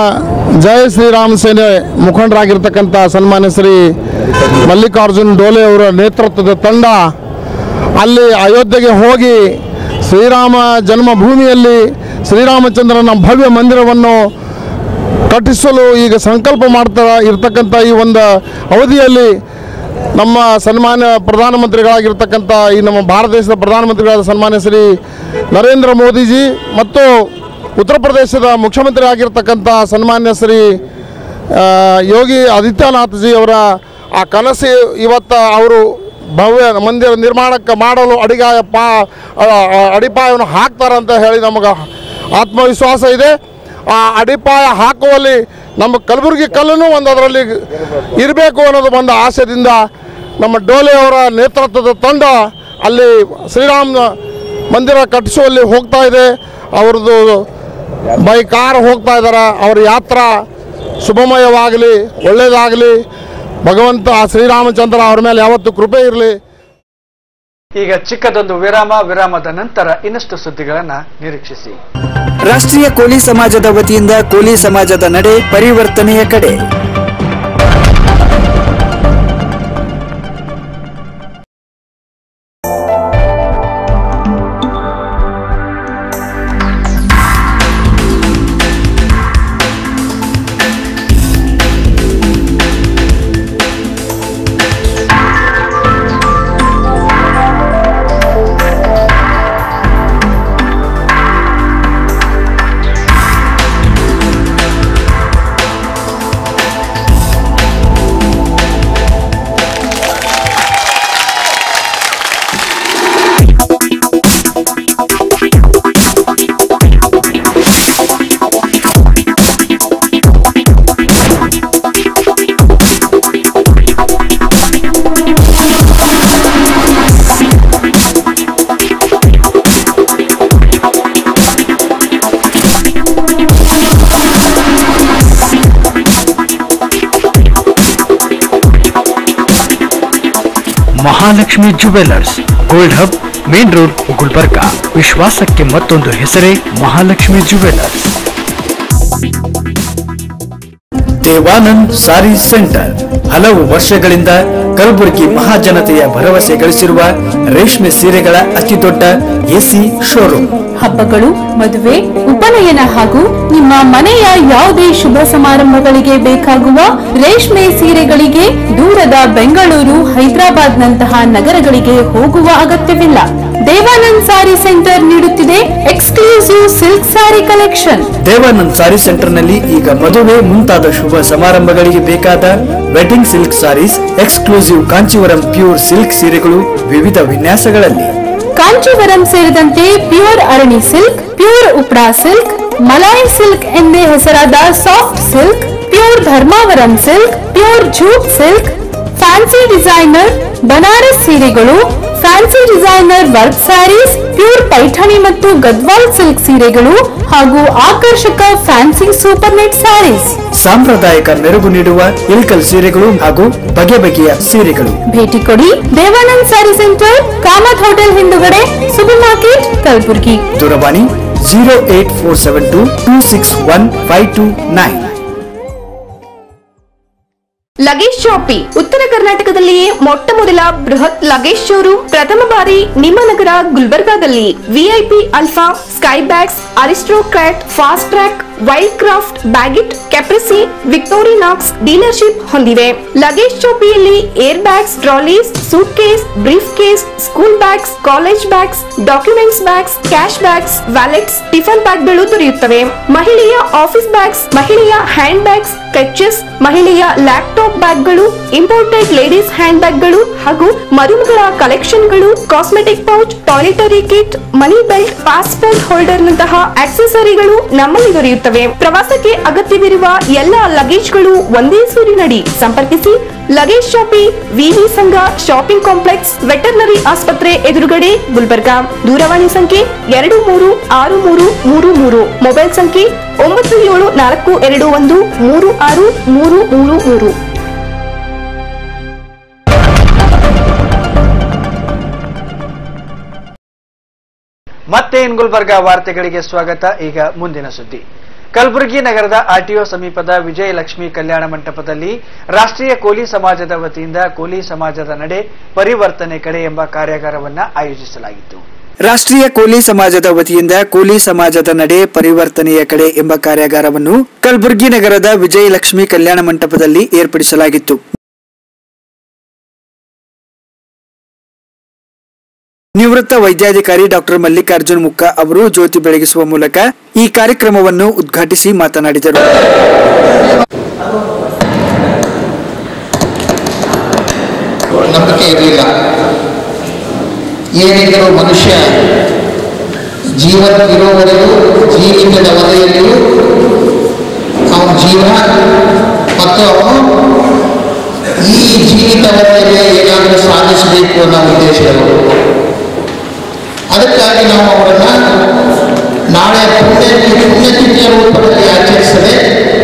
ಜಯ ಶ್ರೀರಾಮ ಸೇನೆ ಮುಖಂಡರಾಗಿರ್ತಕ್ಕಂಥ ಸನ್ಮಾನ್ಯ ಶ್ರೀ ಮಲ್ಲಿಕಾರ್ಜುನ್ ಡೋಲೆ ಅವರ ನೇತೃತ್ವದ ತಂಡ ಅಲ್ಲಿ ಅಯೋಧ್ಯೆಗೆ ಹೋಗಿ ಶ್ರೀರಾಮ ಜನ್ಮಭೂಮಿಯಲ್ಲಿ ಶ್ರೀರಾಮಚಂದ್ರನ ಭವ್ಯ ಮಂದಿರವನ್ನು ಕಟ್ಟಿಸಲು ಈಗ ಸಂಕಲ್ಪ ಮಾಡ್ತಾ ಇರ್ತಕ್ಕಂಥ ಈ ಒಂದು ಅವಧಿಯಲ್ಲಿ ನಮ್ಮ ಸನ್ಮಾನ್ಯ ಪ್ರಧಾನಮಂತ್ರಿಗಳಾಗಿರ್ತಕ್ಕಂಥ ಈ ನಮ್ಮ ಭಾರತ ದೇಶದ ಪ್ರಧಾನಮಂತ್ರಿಗಳಾದ ಸನ್ಮಾನ್ಯ ಶ್ರೀ ನರೇಂದ್ರ ಮೋದಿಜಿ ಮತ್ತು ಉತ್ತರ ಪ್ರದೇಶದ ಮುಖ್ಯಮಂತ್ರಿ ಆಗಿರ್ತಕ್ಕಂಥ ಸನ್ಮಾನ್ಯ ಶ್ರೀ ಆ, ಯೋಗಿ ಆದಿತ್ಯನಾಥ್ಜಿ ಅವರ ಆ ಕನಸು ಇವತ್ತು ಅವರು ಭವ್ಯ ಮಂದಿರ ನಿರ್ಮಾಣಕ್ಕೆ ಮಾಡಲು ಅಡಿಗಾಯ ಪಾ ಆ, ಆ, ಅಡಿಪಾಯವನ್ನು ಹಾಕ್ತಾರೆ ಅಂತ ಹೇಳಿ ನಮಗೆ ಆತ್ಮವಿಶ್ವಾಸ ಇದೆ ಆ ಅಡಿಪಾಯ ಹಾಕುವಲ್ಲಿ ನಮ್ಮ ಕಲಬುರಗಿ ಕಲ್ಲೂ ಒಂದು ಅದರಲ್ಲಿ ಇರಬೇಕು ಅನ್ನೋದು ಒಂದು ಆಸೆದಿಂದ ನಮ್ಮ ಡೋಲೆ ಅವರ ನೇತೃತ್ವದ ತಂಡ ಅಲ್ಲಿ ಶ್ರೀರಾಮ ಮಂದಿರ ಕಟ್ಟಿಸುವಲ್ಲಿ ಹೋಗ್ತಾ ಇದೆ ಅವ್ರದ್ದು ಬೈ ಕಾರ್ ಹೋಗ್ತಾ ಇದ್ದಾರೆ ಅವ್ರ ಯಾತ್ರಾ ಶುಭಮಯವಾಗಲಿ ಒಳ್ಳೆಯದಾಗಲಿ ಭಗವಂತ ಆ ಶ್ರೀರಾಮಚಂದ್ರ ಅವ್ರ ಮೇಲೆ ಯಾವತ್ತೂ ಕೃಪೆ ಇರಲಿ ಈಗ ಚಿಕ್ಕದೊಂದು ವಿರಾಮ ವಿರಾಮದ ನಂತರ ಇನ್ನಷ್ಟು ಸುದ್ದಿಗಳನ್ನ ನಿರೀಕ್ಷಿಸಿ ರಾಷ್ಟ್ರೀಯ ಕೋಲಿ ಸಮಾಜದ ವತಿಯಿಂದ ಕೋಲಿ ಸಮಾಜದ ನಡೆ ಪರಿವರ್ತನೆಯ ಕಡೆ Mahalakshmi jewellers gold hub main road Gulbarga ವಿಶ್ವಾಸಕ್ಕೆ ಮತ್ತೊಂದು ಹೆಸರೇ Mahalakshmi jewellers Devanand saree centre ಹಲವು ವರ್ಷಗಳಿಂದ ಕಲಬುರಗಿ ಮಹಾಜನತೆಯ ಭರವಸೆ ಗಳಿಸಿರುವ ರೇಷ್ಮೆ ಸೀರೆಗಳ ಅತಿದೊಡ್ಡ ಎಸಿ ಶೋರೂಮ್ ಹಬ್ಬಗಳು ಮದುವೆ ಉಪನಯನ ಹಾಗೂ ನಿಮ್ಮ ಮನೆಯ ಯಾವುದೇ ಶುಭ ಸಮಾರಂಭಗಳಿಗೆ ಬೇಕಾಗುವ ರೇಷ್ಮೆ ಸೀರೆಗಳಿಗೆ ದೂರದ ಬೆಂಗಳೂರು ಹೈದರಾಬಾದ್ ನಂತಹ ನಗರಗಳಿಗೆ ಹೋಗುವ ಅಗತ್ಯವಿಲ್ಲ ದೇವಾನಂದ್ ಸಾರಿ ಸೆಂಟರ್ ನೀಡುತ್ತಿದೆ exclusive silk saree collection Devanand saree ಸೆಂಟರ್ನಲ್ಲಿ ಈಗ ಮದುವೆ ಮುಂತಾದ ಶುಭ ಸಮಾರಂಭಗಳಿಗೆ ಬೇಕಾದ wedding silk sarees exclusive Kanchivaram pure silk ಸೀರೆಗಳು ವಿವಿಧ ವಿನ್ಯಾಸಗಳಲ್ಲಿ ಕಾಂಚೀವರಂ ಸೇರಿದಂತೆ ಪ್ಯೂರ್ ಅರಣಿ ಸಿಲ್ಕ್ ಪ್ಯೂರ್ ಉಪ್ರಾ ಸಿಲ್ಕ್ ಮಲಾಯಿ ಸಿಲ್ಕ್ ಎಂದೇ ಹೆಸರಾದ soft silk pure Dharmavaram silk pure jute silk fancy designer Banaras ಸೀರೆಗಳು fancy designer work sarees pure Paithani ಮತ್ತು ಗದ್ವಾಲ್ ಸಿಲ್ಕ್ ಸೀರೆಗಳು ಹಾಗೂ ಆಕರ್ಷಕ ಫ್ಯಾನ್ಸಿ ಸೂಪರ್ ನೆಟ್ ಸ್ಯಾರೀಸ್ ಸಾಂಪ್ರದಾಯಿಕ ಮೆರುಗು ನೀಡುವ ಇಲ್ಕಲ್ ಸೀರೆಗಳು ಹಾಗೂ ಬಗೆ ಬಗೆಯ ಸೀರೆಗಳು ಭೇಟಿ ಕೊಡಿ Devanand saree centre Kamath hotel ಹಿಂದುಗಡೆ ಸೂಪರ್ ಮಾರ್ಕೆಟ್ ಕಲಬುರಗಿ ದೂರವಾಣಿ zero eight four seven two two six one five two nine luggage shoppe ಉತ್ತರ ಕರ್ನಾಟಕದಲ್ಲಿಯೇ ಮೊಟ್ಟ ಮೊದಲ ಬೃಹತ್ ಲಗೇಜ್ ಶೋರೂಮ್ ಪ್ರಥಮ ಬಾರಿ ನಿಮ್ಮ ನಗರ ಗುಲ್ಬರ್ಗಾದಲ್ಲಿ VIP alpha Skybags Aristocrat Fastrack Wildcraft Baggit Caprese Victorinox dealership ಹೊಂದಿವೆ ಲಗೇಜ್ ಶಾಪಿಯಲ್ಲಿ air bags trolleys suitcase briefcase school bags college bags documents bags cash bags wallets tiffin ಬ್ಯಾಗ್ಗಳು ದೊರೆಯುತ್ತವೆ ಮಹಿಳೆಯ ಆಫೀಸ್ ಬ್ಯಾಗ್ಸ್ ಮಹಿಳೆಯ ಹ್ಯಾಂಡ್ ಬ್ಯಾಗ್ಸ್ ಕ್ರಚಸ್ ಮಹಿಳೆಯ ಲ್ಯಾಪ್ಟಾಪ್ ಬ್ಯಾಗ್ಗಳು ಇಂಪೋರ್ಟೆಡ್ ಲೇಡೀಸ್ ಹ್ಯಾಂಡ್ ಬ್ಯಾಗ್ಗಳು ಹಾಗೂ ಮರುಮಗಳ ಕಲೆಕ್ಷನ್ಗಳು cosmetic pouch toiletry kit money belt passport holder ನಂತಹ ಆಕ್ಸೆಸರಿಗಳು ನಮ್ಮಲ್ಲಿ ದೊರೆಯುತ್ತವೆ ಪ್ರವಾಸಕ್ಕೆ ಅಗತ್ಯವಿರುವ ಎಲ್ಲ ಲಗೇಜ್ಗಳು ಒಂದೇ ಸೂರಿನಡಿ ಸಂಪರ್ಕಿಸಿ ಲಗೇಜ್ ಶಾಪಿ ವಿವಿ ಸಂಘ ಶಾಪಿಂಗ್ ಕಾಂಪ್ಲೆಕ್ಸ್ ವೆಟರ್ನರಿ ಆಸ್ಪತ್ರೆ ಎದುರುಗಡೆ ಗುಲ್ಬರ್ಗಾ ದೂರವಾಣಿ ಸಂಖ್ಯೆ ಎರಡು ಮೂರು ಆರು ಮೂರು ಮೂರು ಮೂರು ಮೊಬೈಲ್ ಸಂಖ್ಯೆ ಒಂಬತ್ತು ಏಳು ನಾಲ್ಕು ಎರಡು ಒಂದು ಮೂರು ಆರು ಮೂರು ಮೂರು ಮೂರು ಮತ್ತೆ ಇನ್ ಗುಲ್ಬರ್ಗಾ ವಾರ್ತೆಗಳಿಗೆ ಸ್ವಾಗತ ಈಗ ಮುಂದಿನ ಸುದ್ದಿ ಕಲಬುರಗಿ ನಗರದ ಆರ್ಟಿಒ ಸಮೀಪದ ವಿಜಯಲಕ್ಷ್ಮಿ ಕಲ್ಯಾಣ ಮಂಟಪದಲ್ಲಿ ರಾಷ್ಟ್ರೀಯ ಕೋಲಿ ಸಮಾಜದ ವತಿಯಿಂದ ಕೋಲಿ ಸಮಾಜದ ನಡೆ ಪರಿವರ್ತನೆ ಕಡೆ ಎಂಬ ಕಾರ್ಯಾಗಾರವನ್ನು ಆಯೋಜಿಸಲಾಗಿತ್ತು ರಾಷ್ಟ್ರೀಯ ಕೋಲಿ ಸಮಾಜದ ವತಿಯಿಂದ ಕೋಲಿ ಸಮಾಜದ ನಡೆ ಪರಿವರ್ತನೆಯ ಕಡೆ ಎಂಬ ಕಾರ್ಯಾಗಾರವನ್ನು ಕಲಬುರಗಿ ನಗರದ ವಿಜಯಲಕ್ಷ್ಮಿ ಕಲ್ಯಾಣ ಮಂಟಪದಲ್ಲಿ ಏರ್ಪಡಿಸಲಾಗಿತ್ತು ನಿವೃತ್ತ ವೈದ್ಯಾಧಿಕಾರಿ ಡಾಕ್ಟರ್ ಮಲ್ಲಿಕಾರ್ಜುನ್ ಮುಕ್ಕ ಅವರು ಜ್ಯೋತಿ ಬೆಳಗಿಸುವ ಮೂಲಕ ಈ ಕಾರ್ಯಕ್ರಮವನ್ನು ಉದ್ಘಾಟಿಸಿ ಮಾತನಾಡಿದರು ನಂಬಿಕೆ ಇರಲಿಲ್ಲ ಏನಿದ್ದರೂ ಮನುಷ್ಯ ಜೀವನ ಇರುವವರೆಗೂ ಜೀವಿತದ ವಲಯದಲ್ಲಿಯೂ ಅವನ ಜೀವನ ಮತ್ತು ಅವನು ಈ ಜೀವಿತ ವಲಯದಲ್ಲಿ ಏನಾದರೂ ಸಾಧಿಸಬೇಕು ಅನ್ನೋ ಉದ್ದೇಶದವರು ಅದಕ್ಕಾಗಿ ನಾವು ಅವರನ್ನ ನಾಳೆ ಪುಣ್ಯ ಪುಣ್ಯತಿಥಿಯ ರೂಪದಲ್ಲಿ ಆಚರಿಸದೆ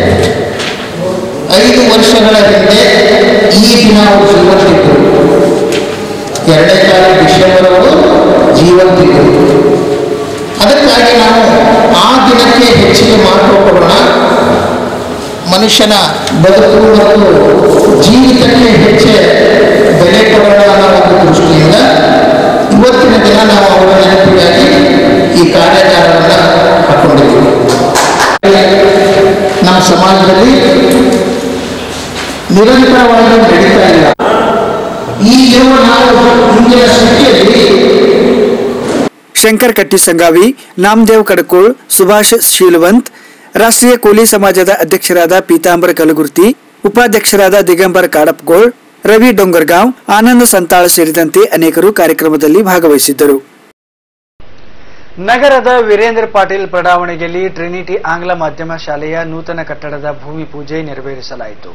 ಐದು ವರ್ಷಗಳ ಹಿಂದೆ ಈ ದಿನ ಅವರು ಜೀವಂತಿದ್ದರು ಎರಡನೇ ತಾರೀಕು ಡಿಸೆಂಬರ್ ಅವರು ಜೀವಂತಿದ್ದರು ಅದಕ್ಕಾಗಿ ನಾವು ಆ ದಿನಕ್ಕೆ ಹೆಚ್ಚಿಗೆ ಮಹತ್ವ ಕೊಡೋಣ ಮನುಷ್ಯನ ಬದುಕು ಮತ್ತು ಜೀವಿತಕ್ಕೆ ಹೆಚ್ಚೆ ಬೆಲೆ ಕೊಡೋಣ ಅನ್ನೋ ಒಂದು ದೃಷ್ಟಿಯಿಂದ ಇವತ್ತಿನ ದಿನ ನಾವು ಅವರ ನೆನಪಿಗಾಗಿ ಈ ಕಾರ್ಯಾಗಾರವನ್ನು ಹಾಕೊಂಡಿದ್ದೀವಿ ನಮ್ಮ ಸಮಾಜದಲ್ಲಿ ನಿರಂತರವಾಗಿ ನಡೀತಾ ಇಲ್ಲ ಈ ಇರುವ ನಾವು ಮುಂದಿನ ಸ್ಥಿತಿಯಲ್ಲಿ ಶಂಕರ್ ಕಟ್ಟಿ ಸಂಗಾವಿ ನಾಮದೇವ್ ಕಡಕೋಳ್ ಸುಭಾಷ್ ಶೀಲವಂತ್ ರಾಷ್ಟ್ರೀಯ ಕೋಲಿ ಸಮಾಜದ ಅಧ್ಯಕ್ಷರಾದ ಪೀತಾಂಬರ ಕಲಗುರ್ತಿ ಉಪಾಧ್ಯಕ್ಷರಾದ ದಿಗಂಬರ್ ಕಾಡಪ್ಗೋಳ್ ರವಿ ಡೊಂಗರ್ಗಾಂವ್ ಆನಂದ ಸಂತಾಳ ಸೇರಿದಂತೆ ಅನೇಕರು ಕಾರ್ಯಕ್ರಮದಲ್ಲಿ ಭಾಗವಹಿಸಿದ್ದರು ನಗರದ ವೀರೇಂದ್ರ ಪಾಟೀಲ್ ಬಡಾವಣೆಯಲ್ಲಿ ಟ್ರಿನಿಟಿ ಆಂಗ್ಲ ಮಾಧ್ಯಮ ಶಾಲೆಯ ನೂತನ ಕಟ್ಟಡದ ಭೂಮಿ ಪೂಜೆ ನೆರವೇರಿಸಲಾಯಿತು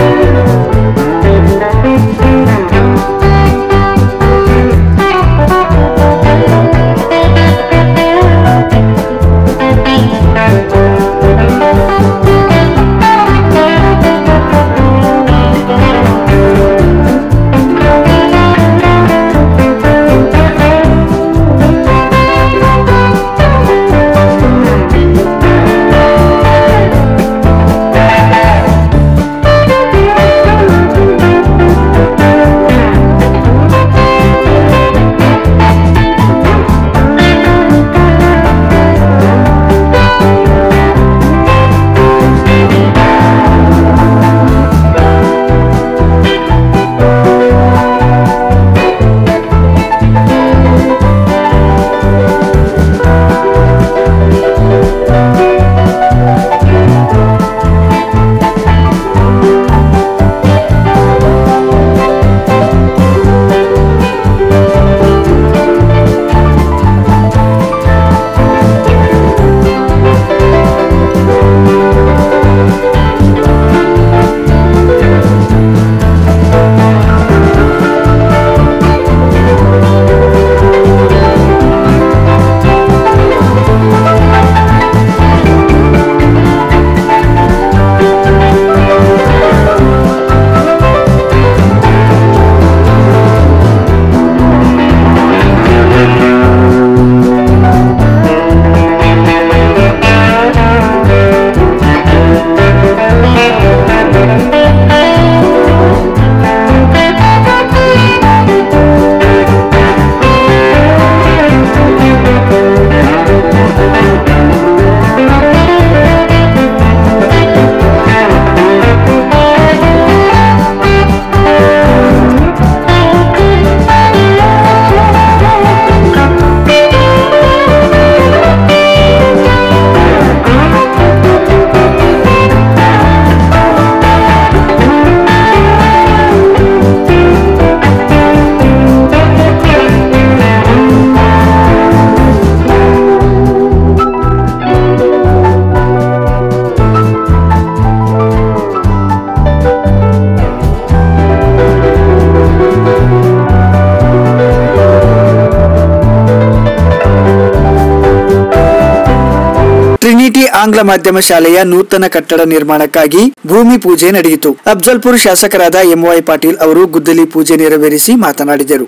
ಟ್ರಿನಿಟಿ ಆಂಗ್ಲ ಮಾಧ್ಯಮ ಶಾಲೆಯ ನೂತನ ಕಟ್ಟಡ ನಿರ್ಮಾಣಕ್ಕಾಗಿ ಭೂಮಿ ಪೂಜೆ ನಡೆಯಿತು ಅಫ್ಜಲ್ಪುರ್ ಶಾಸಕರಾದ ಎಂವೈ ಪಾಟೀಲ್ ಅವರು ಗುದ್ದಲಿ ಪೂಜೆ ನೆರವೇರಿಸಿ ಮಾತನಾಡಿದರು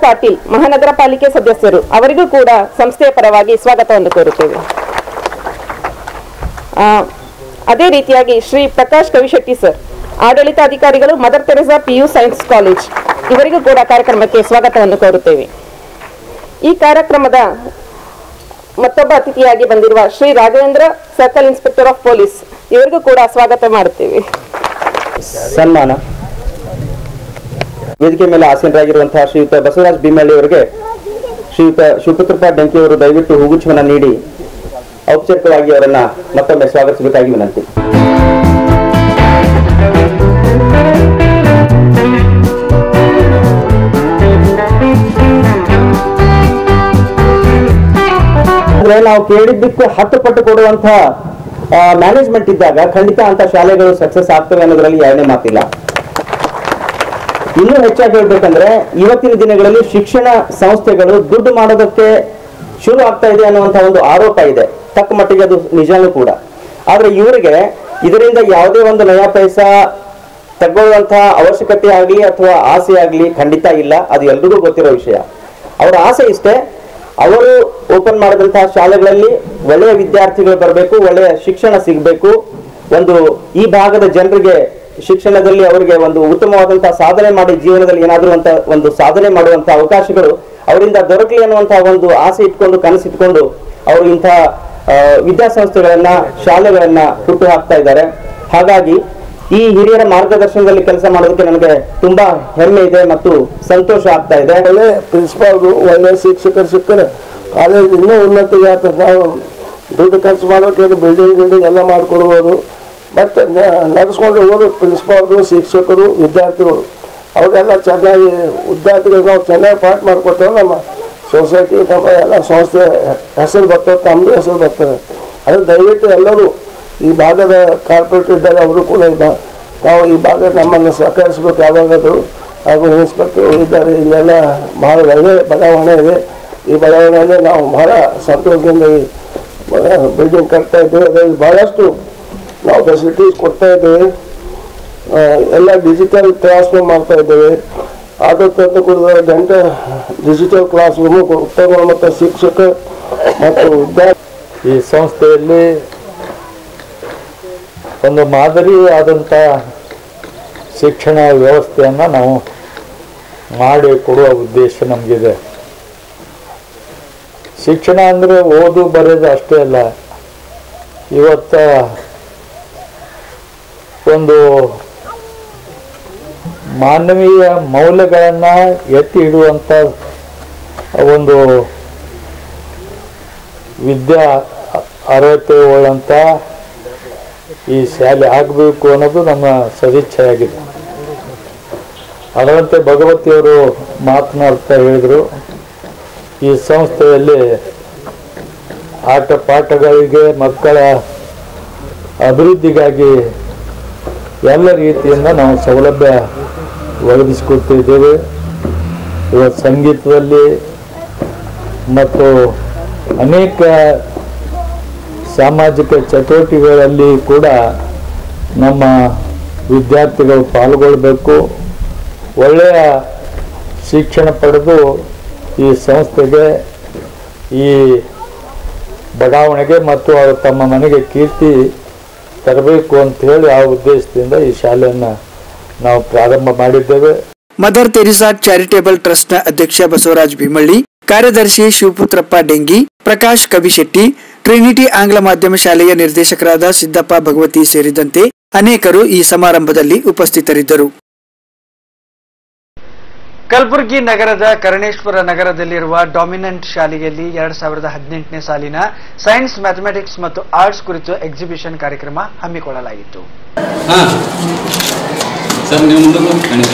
ಪಾಟೀಲ್ ಮಹಾನಗರ ಪಾಲಿಕೆ ಸದಸ್ಯರು ಅವರಿಗೂ ಕೂಡ ಸಂಸ್ಥೆಯ ಪರವಾಗಿ ಸ್ವಾಗತವನ್ನು ಕೋರುತ್ತೇವೆ ಆ, ಅದೇ ರೀತಿಯಾಗಿ ಶ್ರೀ ಪ್ರಕಾಶ್ ಕವಿಶೆಟ್ಟಿ ಸರ್ ಆಡಳಿತಾಧಿಕಾರಿಗಳು Mother Teresa PU science college ಇವರಿಗೂ ಕೂಡ ಕಾರ್ಯಕ್ರಮಕ್ಕೆ ಸ್ವಾಗತವನ್ನು ಕೋರುತ್ತೇವೆ ಈ ಕಾರ್ಯಕ್ರಮದ ಮತ್ತೊಬ್ಬ ಅತಿಥಿಯಾಗಿ ಬಂದಿರುವ Shri Raghavendra circle inspector of police ಇವರಿಗೂ ಕೂಡ ಸ್ವಾಗತ ಮಾಡುತ್ತೇವೆ ಸನ್ಮಾನ ವೇದಿಕೆ ಮೇಲೆ ಆಸೀನರಾಗಿರುವಂತಹ ಶ್ರೀಯುತ ಬಸವರಾಜ್ ಭೀಮಳ್ಳಿ ಅವರಿಗೆ ಶ್ರೀಯುತ ಶಿವಪುತ್ರಪ್ಪ ಬೆಂಕಿ ಅವರು ದಯವಿಟ್ಟು ಹೂಗುಚ್ಛವನ್ನ ನೀಡಿ ಔಪಚಾರಿಕವಾಗಿ ಅವರನ್ನ ಮತ್ತೊಮ್ಮೆ ಸ್ವಾಗತಿಸಬೇಕಾಗಿ ವಿನಂತಿ ಅಂದ್ರೆ ನಾವು ಕೇಳಿದ್ದಕ್ಕೂ ಹತ್ತು ಪಟ್ಟು ಕೊಡುವಂತ ಮ್ಯಾನೇಜ್ಮೆಂಟ್ ಇದ್ದಾಗ ಖಂಡಿತ ಅಂತ ಶಾಲೆಗಳು ಸಕ್ಸಸ್ ಆಗ್ತವೆ ಅನ್ನೋದ್ರಲ್ಲಿ ಎರಡನೇ ಮಾತಿಲ್ಲ ಇನ್ನೂ ಹೆಚ್ಚಾಗಿ ಹೇಳ್ಬೇಕಂದ್ರೆ ಇವತ್ತಿನ ದಿನಗಳಲ್ಲಿ ಶಿಕ್ಷಣ ಸಂಸ್ಥೆಗಳು ದುಡ್ಡು ಮಾಡೋದಕ್ಕೆ ಶುರು ಆಗ್ತಾ ಇದೆ ಅನ್ನುವಂತ ಒಂದು ಆರೋಪ ಇದೆ ತಕ್ಕ ಮಟ್ಟಿಗೆ ಅದು ನಿಜಾನೂ ಕೂಡ ಆದ್ರೆ ಇವರಿಗೆ ಇದರಿಂದ ಯಾವುದೇ ಒಂದು ನಯಾ ಪೈಸಾ ತಗೊಳ್ಳುವಂತಹ ಅವಶ್ಯಕತೆ ಆಗಲಿ ಅಥವಾ ಆಸೆ ಆಗಲಿ ಖಂಡಿತ ಇಲ್ಲ ಅದು ಎಲ್ರಿಗೂ ಗೊತ್ತಿರೋ ವಿಷಯ ಅವರ ಆಸೆ ಇಷ್ಟೇ ಅವರು ಓಪನ್ ಮಾಡಿದಂತಹ ಶಾಲೆಗಳಲ್ಲಿ ಒಳ್ಳೆಯ ವಿದ್ಯಾರ್ಥಿಗಳು ಬರಬೇಕು ಒಳ್ಳೆಯ ಶಿಕ್ಷಣ ಸಿಗಬೇಕು ಒಂದು ಈ ಭಾಗದ ಜನರಿಗೆ ಶಿಕ್ಷಣದಲ್ಲಿ ಅವರಿಗೆ ಒಂದು ಉತ್ತಮವಾದಂತಹ ಸಾಧನೆ ಮಾಡಿ ಜೀವನದಲ್ಲಿ ಏನಾದರೂ ಅಂತ ಒಂದು ಸಾಧನೆ ಮಾಡುವಂತ ಅವಕಾಶಗಳು ಅವರಿಂದ ದೊರಕಲಿ ಅನ್ನುವಂತಹ ಒಂದು ಆಸೆ ಇಟ್ಕೊಂಡು ಕನಸಿಟ್ಕೊಂಡು ಅವರು ಇಂತಹ ಆ, ವಿದ್ಯಾಸಂಸ್ಥೆಗಳನ್ನ ಶಾಲೆಗಳನ್ನ ಹುಟ್ಟು ಹಾಕ್ತಾ ಇದ್ದಾರೆ ಹಾಗಾಗಿ ಈ ಹಿರಿಯರ ಮಾರ್ಗದರ್ಶನದಲ್ಲಿ ಕೆಲಸ ಮಾಡೋದಕ್ಕೆ ನನಗೆ ತುಂಬಾ ಹೆಮ್ಮೆ ಇದೆ ಮತ್ತು ಸಂತೋಷ ಆಗ್ತಾ ಇದೆ ಒಳ್ಳೆ ಪ್ರಿನ್ಸಿಪಾಲ್ರು ಒಳ್ಳೆ ಶಿಕ್ಷಕರು ಸಿಕ್ಕರೆ ಕಾಲೇಜ್ ಇನ್ನೂ ಉನ್ನತಿಗೆ ಆಗ್ತದೆ ನಾವು ದುಡ್ಡು ಖರ್ಚು ಮಾಡೋಕೆ ಬಿಲ್ಡಿಂಗ್ ಗಿಲ್ಡಿಂಗ್ ಎಲ್ಲ ಮಾಡ್ಕೊಡ್ಬೋದು ಮತ್ತು ನಡೆಸ್ಕೊಂಡು ಹೋಗೋದು ಪ್ರಿನ್ಸಿಪಾಲ್ರು ಶಿಕ್ಷಕರು ವಿದ್ಯಾರ್ಥಿಗಳು ಅವರೆಲ್ಲ ಚೆನ್ನಾಗಿ ವಿದ್ಯಾರ್ಥಿಗಳು ನಾವು ಚೆನ್ನಾಗಿ ಪಾಠ ಮಾಡ್ಕೊತೇವೆ ನಮ್ಮ ಸೊಸೈಟಿ ನಮ್ಮ ಎಲ್ಲ ಸಂಸ್ಥೆ ಹೆಸರು ಬರ್ತದೆ ತಮ್ಮದು ಹೆಸರು ಬರ್ತದೆ ಅದು ದಯವಿಟ್ಟು ಎಲ್ಲರೂ ಈ ಭಾಗದ ಕಾರ್ಪೊರೇಟ್ ಇದ್ದಾರೆ ಅವರು ಕೂಡ ಇಲ್ಲ ನಾವು ಈ ಭಾಗ ನಮ್ಮನ್ನು ಸಹಕರಿಸಬೇಕು ಯಾವಾಗಾದರೂ ಹಾಗೂ ಇನ್ಸ್ಪೆಕ್ಟರ್ ಇದ್ದಾರೆ ಇಲ್ಲೆಲ್ಲ ಬಹಳ ಒಳ್ಳೆಯ ಬಡಾವಣೆ ಇದೆ ಈ ಬಡಾವಣೆಯಲ್ಲಿ ನಾವು ಬಹಳ ಸಂತೋಷದಿಂದ ಈ ಬಿಲ್ಡಿಂಗ್ ಕಟ್ತಾ ಇದ್ದೇವೆ ಅದರಲ್ಲಿ ಬಹಳಷ್ಟು ನಾವು ಫೆಸಿಲಿಟೀಸ್ ಕೊಡ್ತಾ ಇದ್ದೇವೆ ಆ, ಎಲ್ಲ ಡಿಜಿಟಲ್ ಕ್ಲಾಸ್ ರೂಮ್ ಮಾಡ್ತಾ ಇದ್ದೇವೆ ಆದಷ್ಟು ಕೂಡ ಗಂಟೆ ಡಿಜಿಟಲ್ ಕ್ಲಾಸ್ ರೂಮು ಉತ್ತಮ ಮತ್ತು ಶಿಕ್ಷಕ ಮತ್ತು ವಿದ್ಯಾರ್ಥಿ ಈ ಸಂಸ್ಥೆಯಲ್ಲಿ ಒಂದು ಮಾದರಿ ಆದಂಥ ಶಿಕ್ಷಣ ವ್ಯವಸ್ಥೆಯನ್ನು ನಾವು ಮಾಡಿ ಕೊಡುವ ಉದ್ದೇಶ ನಮಗಿದೆ ಶಿಕ್ಷಣ ಅಂದರೆ ಓದು ಬರೆಯೋದು ಅಷ್ಟೇ ಅಲ್ಲ ಇವತ್ತ ಒಂದು ಮಾನವೀಯ ಮೌಲ್ಯಗಳನ್ನು ಎತ್ತಿ ಇಡುವಂಥ ಒಂದು ವಿದ್ಯಾ ಅರ್ಹತೆ ಉಳ್ಳಂಥ ಈ ಶಾಲೆ ಆಗಬೇಕು ಅನ್ನೋದು ನಮ್ಮ ಸದಿಚ್ಛೆಯಾಗಿದೆ ಅದರಂತೆ ಭಗವತಿಯವರು ಮಾತನಾಡ್ತಾ ಹೇಳಿದರು ಈ ಸಂಸ್ಥೆಯಲ್ಲಿ ಆಟ ಪಾಠಗಳಿಗೆ ಮಕ್ಕಳ ಅಭಿವೃದ್ಧಿಗಾಗಿ ಎಲ್ಲ ರೀತಿಯಿಂದ ನಾವು ಸೌಲಭ್ಯ ಒದಗಿಸಿಕೊಡ್ತಿದ್ದೇವೆ ಇವತ್ತು ಸಂಗೀತದಲ್ಲಿ ಮತ್ತು ಅನೇಕ ಸಾಮಾಜಿಕ ಚಟುವಟಿಕೆಗಳಲ್ಲಿ ಕೂಡ ನಮ್ಮ ವಿದ್ಯಾರ್ಥಿಗಳು ಪಾಲ್ಗೊಳ್ಬೇಕು ಒಳ್ಳೆಯ ಶಿಕ್ಷಣ ಪಡೆದು ಈ ಸಂಸ್ಥೆಗೆ ಈ ಬಡಾವಣೆಗೆ ಮತ್ತು ಅವರು ತಮ್ಮ ಮನೆಗೆ ಕೀರ್ತಿ ತರಬೇಕು ಅಂತ ಹೇಳಿ ಆ ಉದ್ದೇಶದಿಂದ ಈ ಶಾಲೆಯನ್ನು ನಾವು ಪ್ರಾರಂಭ ಮಾಡಿದ್ದೇವೆ ಮದರ್ ತೆರಿಸಾ ಚಾರಿಟೇಬಲ್ ಟ್ರಸ್ಟ್ನ ಅಧ್ಯಕ್ಷ ಬಸವರಾಜ್ ಭೀಮಳ್ಳಿ ಕಾರ್ಯದರ್ಶಿ ಶಿವಪುತ್ರಪ್ಪ ಡೆಂಗಿ ಪ್ರಕಾಶ್ ಕಬಿಶೆಟ್ಟಿ ಟ್ರಿನಿಟಿ ಆಂಗ್ಲ ಮಾಧ್ಯಮ ಶಾಲೆಯ ನಿರ್ದೇಶಕರಾದ ಸಿದ್ದಪ್ಪ ಭಗವತಿ ಸೇರಿದಂತೆ ಅನೇಕರು ಈ ಸಮಾರಂಭದಲ್ಲಿ ಉಪಸ್ಥಿತರಿದ್ದರು ಕಲಬುರಗಿ ನಗರದ ಕರಣೇಶ್ವರ ನಗರದಲ್ಲಿರುವ ಡಾಮಿನೆಂಟ್ ಶಾಲೆಯಲ್ಲಿ ಎರಡ್ ಸಾವಿರದ ಹದಿನೆಂಟನೇ ಸಾಲಿನ ಸೈನ್ಸ್ ಮ್ಯಾಥಮೆಟಿಕ್ಸ್ ಮತ್ತು ಆರ್ಟ್ಸ್ ಕುರಿತು ಎಕ್ಸಿಬಿಷನ್ ಕಾರ್ಯಕ್ರಮ ಹಮ್ಮಿಕೊಳ್ಳಲಾಗಿತ್ತು ಸರ್ ನೀವು ಮುಂದಕ್ಕೆ ಬನ್ನಿ.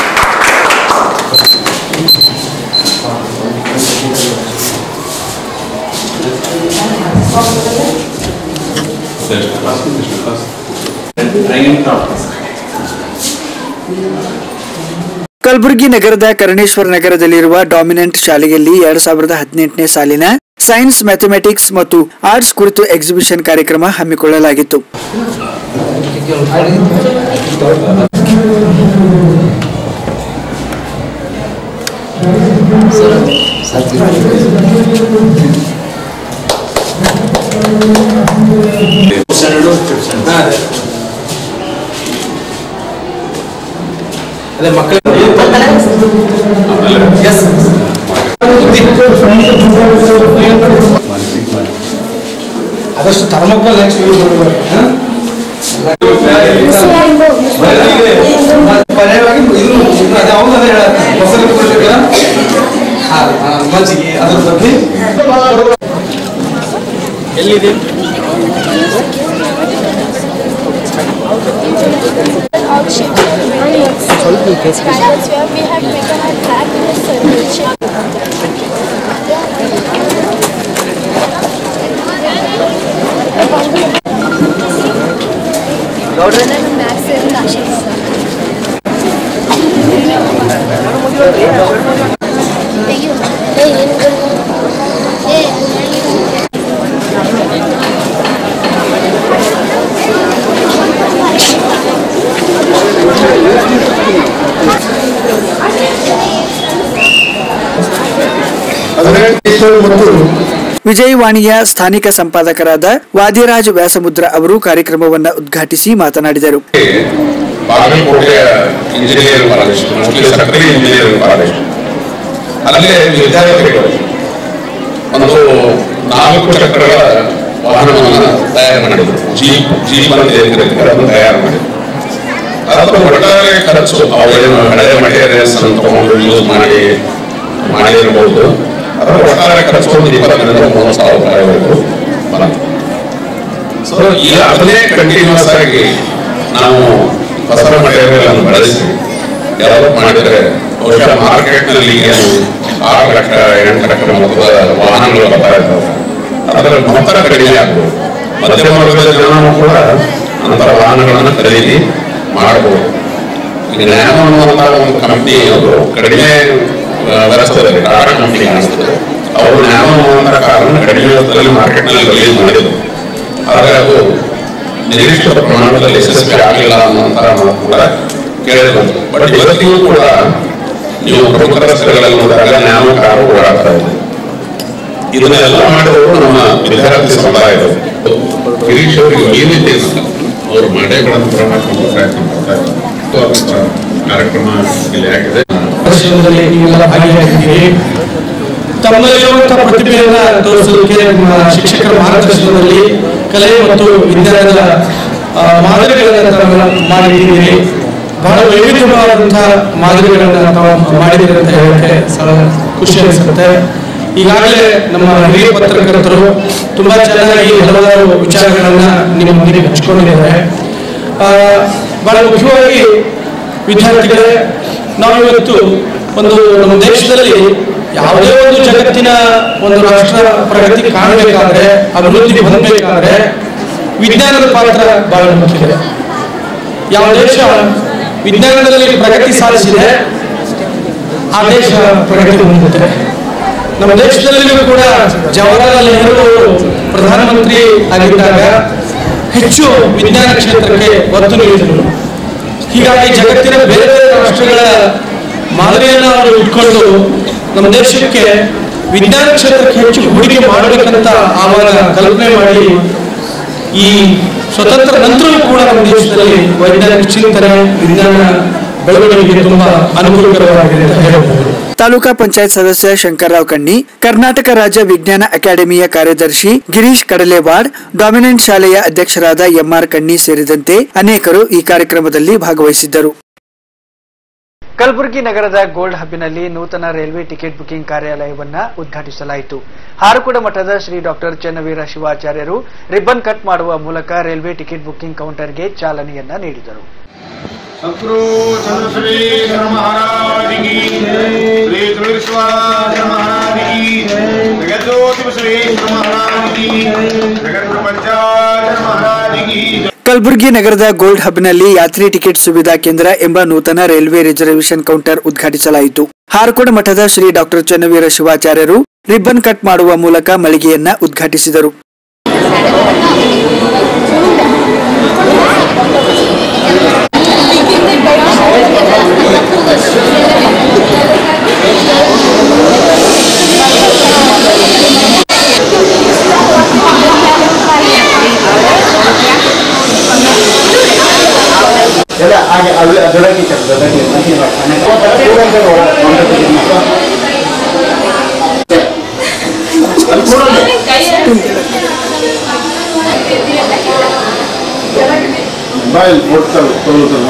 ಸರ್, ಕ್ಲಾಸ್, ಎಷ್ಟು ಕ್ಲಾಸ್? Drawing craft. ಕಲಬುರಗಿ ನಗರದ ಕರಣೇಶ್ವರ ನಗರದಲ್ಲಿರುವ ಡಾಮಿನೆಂಟ್ ಶಾಲೆಯಲ್ಲಿ ಎರಡ್ ಸಾವಿರದ ಹದಿನೆಂಟನೇ ಸಾಲಿನ ಸೈನ್ಸ್ ಮ್ಯಾಥಮೆಟಿಕ್ಸ್ ಮತ್ತು ಆರ್ಟ್ಸ್ ಕುರಿತು ಎಕ್ಸಿಬಿಷನ್ ಕಾರ್ಯಕ್ರಮ ಹಮ್ಮಿಕೊಳ್ಳಲಾಗಿತ್ತು Thank you. ಅದೇ ಮಕ್ಕಳು ಆದಷ್ಟು ಥರ್ಮೋಕೋಲ್ ನೆಕ್ಸ್ಟ್ ಯೂಸ್ ಮಾಡಬೇಕು ಪರ್ಯಾಯವಾಗಿ ಇದು ಇದು ಅದೇ ಅವ್ನು ಅದೇ ಹೇಳತ್ತೆ ಮೊಸರು ಕೊಡ್ಲಿಕ್ಕೆ ಹಾ ಹಾ, ಮಜ್ಜಿಗೆ ಅದ್ರ ಬಗ್ಗೆ ಎಲ್ಲಿದೆ ವಿಜಯವಾಣಿಯ ಸ್ಥಾನಿಕ ಸಂಪಾದಕರಾದ ವಾದಿರಾಜ್ ವ್ಯಾಸಮುದ್ರ ಅವರು ಕಾರ್ಯಕ್ರಮವನ್ನು ಉದ್ಘಾಟಿಸಿ ಮಾತನಾಡಿದರು ಬಾಗಲಕೋಟೆಯ ಇಂಜಿನಿಯರಿಂಗ್ ಕಾಲೇಜ್ ಮೋಸ್ಟ್ಲಿ ಸರ್ಕಾರಿ ಇಂಜಿನಿಯರಿಂಗ್ ಕಾಲೇಜ್ ಅಲ್ಲೇ ವಿದ್ಯಾರ್ಥಿಗಳು ಒಂದು ನಾಲ್ಕು ಚಕ್ರಗಳ ವಾಹನವನ್ನು ತಯಾರು ಮಾಡಿದ್ರು ಜೀಪ್ ಜೀಪ್ ಅಂತ ಏನ್ ಕರೀತಾರೆ ಅದನ್ನು ತಯಾರು ಮಾಡಿದ್ರು ಅದರ ಒಟ್ಟಾರೆ ಖರ್ಚು ಅವೇನು ಹಳೆಯ ಮಟೀರಿಯಲ್ಸ್ ಅನ್ನು ತಗೊಂಡು ಯೂಸ್ ಮಾಡಿ ಮಾಡಿರಬಹುದು ಅದರ ಒಟ್ಟಾರೆ ಖರ್ಚು ಒಂದು ಇಪ್ಪತ್ತರಿಂದ ಮೂವತ್ತು ಸಾವಿರ ರೂಪಾಯಿವರೆಗೂ ಬಂತು ಸೊ ಈ ಅದನ್ನೇ ಕಂಟಿನ್ಯೂಸ್ ಆಗಿ ನಾವು ಹೊಸ ಮಟೀರಿಯಲ್ ಅನ್ನು ಬಳಸಿ ಡೆವಲಪ್ ಮಾಡಿದರೆ ಬಹುಶಃ ಮಾರ್ಕೆಟ್ ನಲ್ಲಿ ಏನು ಆರು ಲಕ್ಷ ಎಂಟು ಲಕ್ಷ ಮೊತ್ತದ ವಾಹನಗಳು ಬರ್ತಾ ಇದ್ದಾವೆ ಅದರ ಮೊತ್ತ ಕಡಿಮೆ ಆಗ್ಬೋದು ಮಧ್ಯಮ ವರ್ಗದ ಜನರು ಕೂಡ ಅಂತರ ವಾಹನಗಳನ್ನು ಖರೀದಿ ಮಾಡಬಹುದು ಈಗ ನ್ಯಾನೋ ಅನ್ನುವಂತಹ ಒಂದು ಕಂಪನಿ ಅದು ಕಡಿಮೆ ವ್ಯವಸ್ಥೆಯಲ್ಲಿ ಟಾಟಾ ಕಂಪನಿ ಕಾಣಿಸ್ತದೆ ಅವರು ನ್ಯಾನೋ ಅನ್ನುವಂತಹ ಕಾರನ್ನು ಕಡಿಮೆ ವ್ಯವಸ್ಥೆಯಲ್ಲಿ ಮಾರ್ಕೆಟ್ ನಲ್ಲಿ ರಿಲೀಸ್ ಮಾಡಿದರು ಆದರೆ ಅದು ನಿರೀಕ್ಷಿತ ಪ್ರಮಾಣದಲ್ಲಿ ಯಶಸ್ವಿ ಆಗಲಿಲ್ಲ ಅನ್ನುವಂತಹ ಮಾತು ಕೂಡ ಕೇಳಿ ಬಂತು ಬಟ್ ಇವತ್ತಿಗೂ ಕೂಡ ನೀವು ಪ್ರಮುಖ ರಸ್ತೆಗಳಲ್ಲಿ ನೋಡಿದಾಗ ನ್ಯಾನೋ ಕಾರು ಓಡಾಡ್ತಾ ಇದೆ ಇದನ್ನೆಲ್ಲ ಮಾಡಿದವರು ನಮ್ಮ ವಿದ್ಯಾರ್ಥಿ ಸಮುದಾಯದವರು ಗಿರೀಶ್ ಅವರಿಗೆ ಈ ರೀತಿ ಅವರು ಮಾಡೇಗಳನ್ನು ಪ್ರಯತ್ನ ಮಾಡ್ತಾ ಇದ್ದಾರೆ ಕಾರ್ಯಕ್ರಮ ಇಲ್ಲಿ ಆಗಿದೆ ಪರಿಶೀಲನೆಯಲ್ಲಿ ನೀವೆಲ್ಲ ಭಾಗಿಯಾಗಿದ್ದೀರಿ ತಮ್ಮಲ್ಲಿರುವಂತಹ ಪ್ರತಿಭೆಯನ್ನ ತೋರಿಸೋದಕ್ಕೆ ನಿಮ್ಮ ಶಿಕ್ಷಕರ ಮಾರ್ಗದರ್ಶನದಲ್ಲಿ ಕಲೆ ಮತ್ತು ವಿಜ್ಞಾನದ ಆ, ಮಾದರಿಗಳನ್ನ ತಾವು ಮಾಡಿದ್ದೀರಿ ಬಹಳ ವೈವಿಧ್ಯವಾದಂತಹ ಮಾದರಿಗಳನ್ನ ತಾವು ಮಾಡಿದ್ದೀರಿ ಅಂತ ಹೇಳಕ್ಕೆ ಸಹ ಖುಷಿ ಅನಿಸುತ್ತೆ ಈಗಾಗಲೇ ನಮ್ಮ ಹಿರಿಯ ಪತ್ರಕರ್ತರು ತುಂಬಾ ಚೆನ್ನಾಗಿ ಹಲವಾರು ವಿಚಾರಗಳನ್ನ ನಿಮ್ಮೊಂದಿಗೆ ಹಂಚಿಕೊಂಡಿದ್ದಾರೆ ಆ, ಬಹಳ ಮುಖ್ಯವಾಗಿ ವಿದ್ಯಾರ್ಥಿಗಳೇ ನಾವು ಇವತ್ತು ಒಂದು ನಮ್ಮ ದೇಶದಲ್ಲಿ ಯಾವುದೇ ಒಂದು ಜಗತ್ತಿನ ಒಂದು ರಾಷ್ಟ್ರ ಪ್ರಗತಿ ಕಾಣಬೇಕಾದ್ರೆ ಅಭಿವೃದ್ಧಿ ಹೊಂದಬೇಕಾದ್ರೆ ವಿಜ್ಞಾನದ ಪಾತ್ರ ಬಹಳ ಮುಖ್ಯ ಇದೆ ಯಾವ ದೇಶ ವಿಜ್ಞಾನದಲ್ಲಿ ಪ್ರಗತಿ ಸಾಧಿಸಿದೆ ಆ ದೇಶ ಪ್ರಗತಿ ಹೊಂದುತ್ತೆ ನಮ್ಮ ದೇಶದಲ್ಲಿಯೂ ಕೂಡ ಜವಾಹರಲಾಲ್ ನೆಹರು ಅವರು ಪ್ರಧಾನಮಂತ್ರಿ ಆಗಿದ್ದಾಗ ಹೆಚ್ಚು ವಿಜ್ಞಾನ ಕ್ಷೇತ್ರಕ್ಕೆ ಒತ್ತು ನೀಡಿದರು ಹೀಗಾಗಿ ಜಗತ್ತಿನ ಬೇರೆ ಬೇರೆ ರಾಷ್ಟ್ರಗಳ ಮಾದರಿಯನ್ನು ಅವರು ಇಟ್ಕೊಂಡು ನಮ್ಮ ದೇಶಕ್ಕೆ ವಿಜ್ಞಾನ ಕ್ಷೇತ್ರಕ್ಕೆ ಹೆಚ್ಚು ಹೂಡಿಕೆ ಮಾಡಬೇಕಂತ ಆವಾಗ ಕಲ್ಪನೆ ಮಾಡಿ ಈ ಸ್ವತಂತ್ರ ನಂತರವೂ ಕೂಡ ನಮ್ಮ ದೇಶದಲ್ಲಿ ವೈಜ್ಞಾನಿಕ ಚಿಂತನೆ ವಿಜ್ಞಾನ ಬೆಳವಣಿಗೆಗೆ ತುಂಬಾ ಅನುಕೂಲಕರವಾಗಿದೆ ಅಂತ ಹೇಳಬಹುದು ತಾಲೂಕಾ ಪಂಚಾಯತ್ ಸದಸ್ಯ ಶಂಕರ್ರಾವ್ ಕಣ್ಣಿ ಕರ್ನಾಟಕ ರಾಜ್ಯ ವಿಜ್ಞಾನ ಅಕಾಡೆಮಿಯ ಕಾರ್ಯದರ್ಶಿ ಗಿರೀಶ್ ಕಡಲೆವಾಡ್ ಡಾಮಿನೆಂಟ್ ಶಾಲೆಯ ಅಧ್ಯಕ್ಷರಾದ ಎಂಆರ್ ಕಣ್ಣಿ ಸೇರಿದಂತೆ ಅನೇಕರು ಈ ಕಾರ್ಯಕ್ರಮದಲ್ಲಿ ಭಾಗವಹಿಸಿದ್ದರು ಕಲಬುರಗಿ ನಗರದ ಗೋಲ್ಡ್ ಹಬ್ಬಿನಲ್ಲಿ ನೂತನ ರೈಲ್ವೆ ಟಿಕೆಟ್ ಬುಕಿಂಗ್ ಕಾರ್ಯಾಲಯವನ್ನ ಉದ್ಘಾಟಿಸಲಾಯಿತು ಹಾರಕೂಡ ಮಠದ ಶ್ರೀ ಡಾಕ್ಟರ್ ಚನ್ನವೀರ ಶಿವಾಚಾರ್ಯರು ರಿಬ್ಬನ್ ಕಟ್ ಮಾಡುವ ಮೂಲಕ ರೈಲ್ವೆ ಟಿಕೆಟ್ ಬುಕಿಂಗ್ ಕೌಂಟರ್ಗೆ ಚಾಲನೆಯನ್ನ ನೀಡಿದರು सतगुरु चंद्रश्री धर्म महाराज की श्री त्रिविश्वास महाराज की जगज्योति श्री महाराज की जगत पंचायत महाराज की ಕಲಬುರಗಿ ನಗರದ ಗೋಲ್ಡ್ ಹಬ್ನಲ್ಲಿ ಯಾತ್ರಿ ಟಿಕೆಟ್ ಸುವಿಧಾ ಕೇಂದ್ರ ಎಂಬ ನೂತನ ರೈಲ್ವೆ ರಿಸರ್ವೇಶನ್ ಕೌಂಟರ್ ಉದ್ಘಾಟಿಸಲಾಯಿತು ಹಾರಕೋಡ ಮಠದ ಶ್ರೀ ಡಾಕ್ಟರ್ ಚನ್ನವೀರ ಶಿವಾಚಾರ್ಯರು ರಿಬ್ಬನ್ ಕಟ್ ಮಾಡುವ ಮೂಲಕ ಮಳಿಗೆಯನ್ನ ಉದ್ಘಾಟಿಸಿದರು ಎಲ್ಲ ಹಾಗೆ ಅದು ದೊಡ್ಡಕ್ಕೆ ದೊಡ್ಡಕ್ಕೆ ಬಾಯಲ್ಲಿ ಕೊಡ್ತಾರೆ ತೊಗೊಳ್ತಾರೆ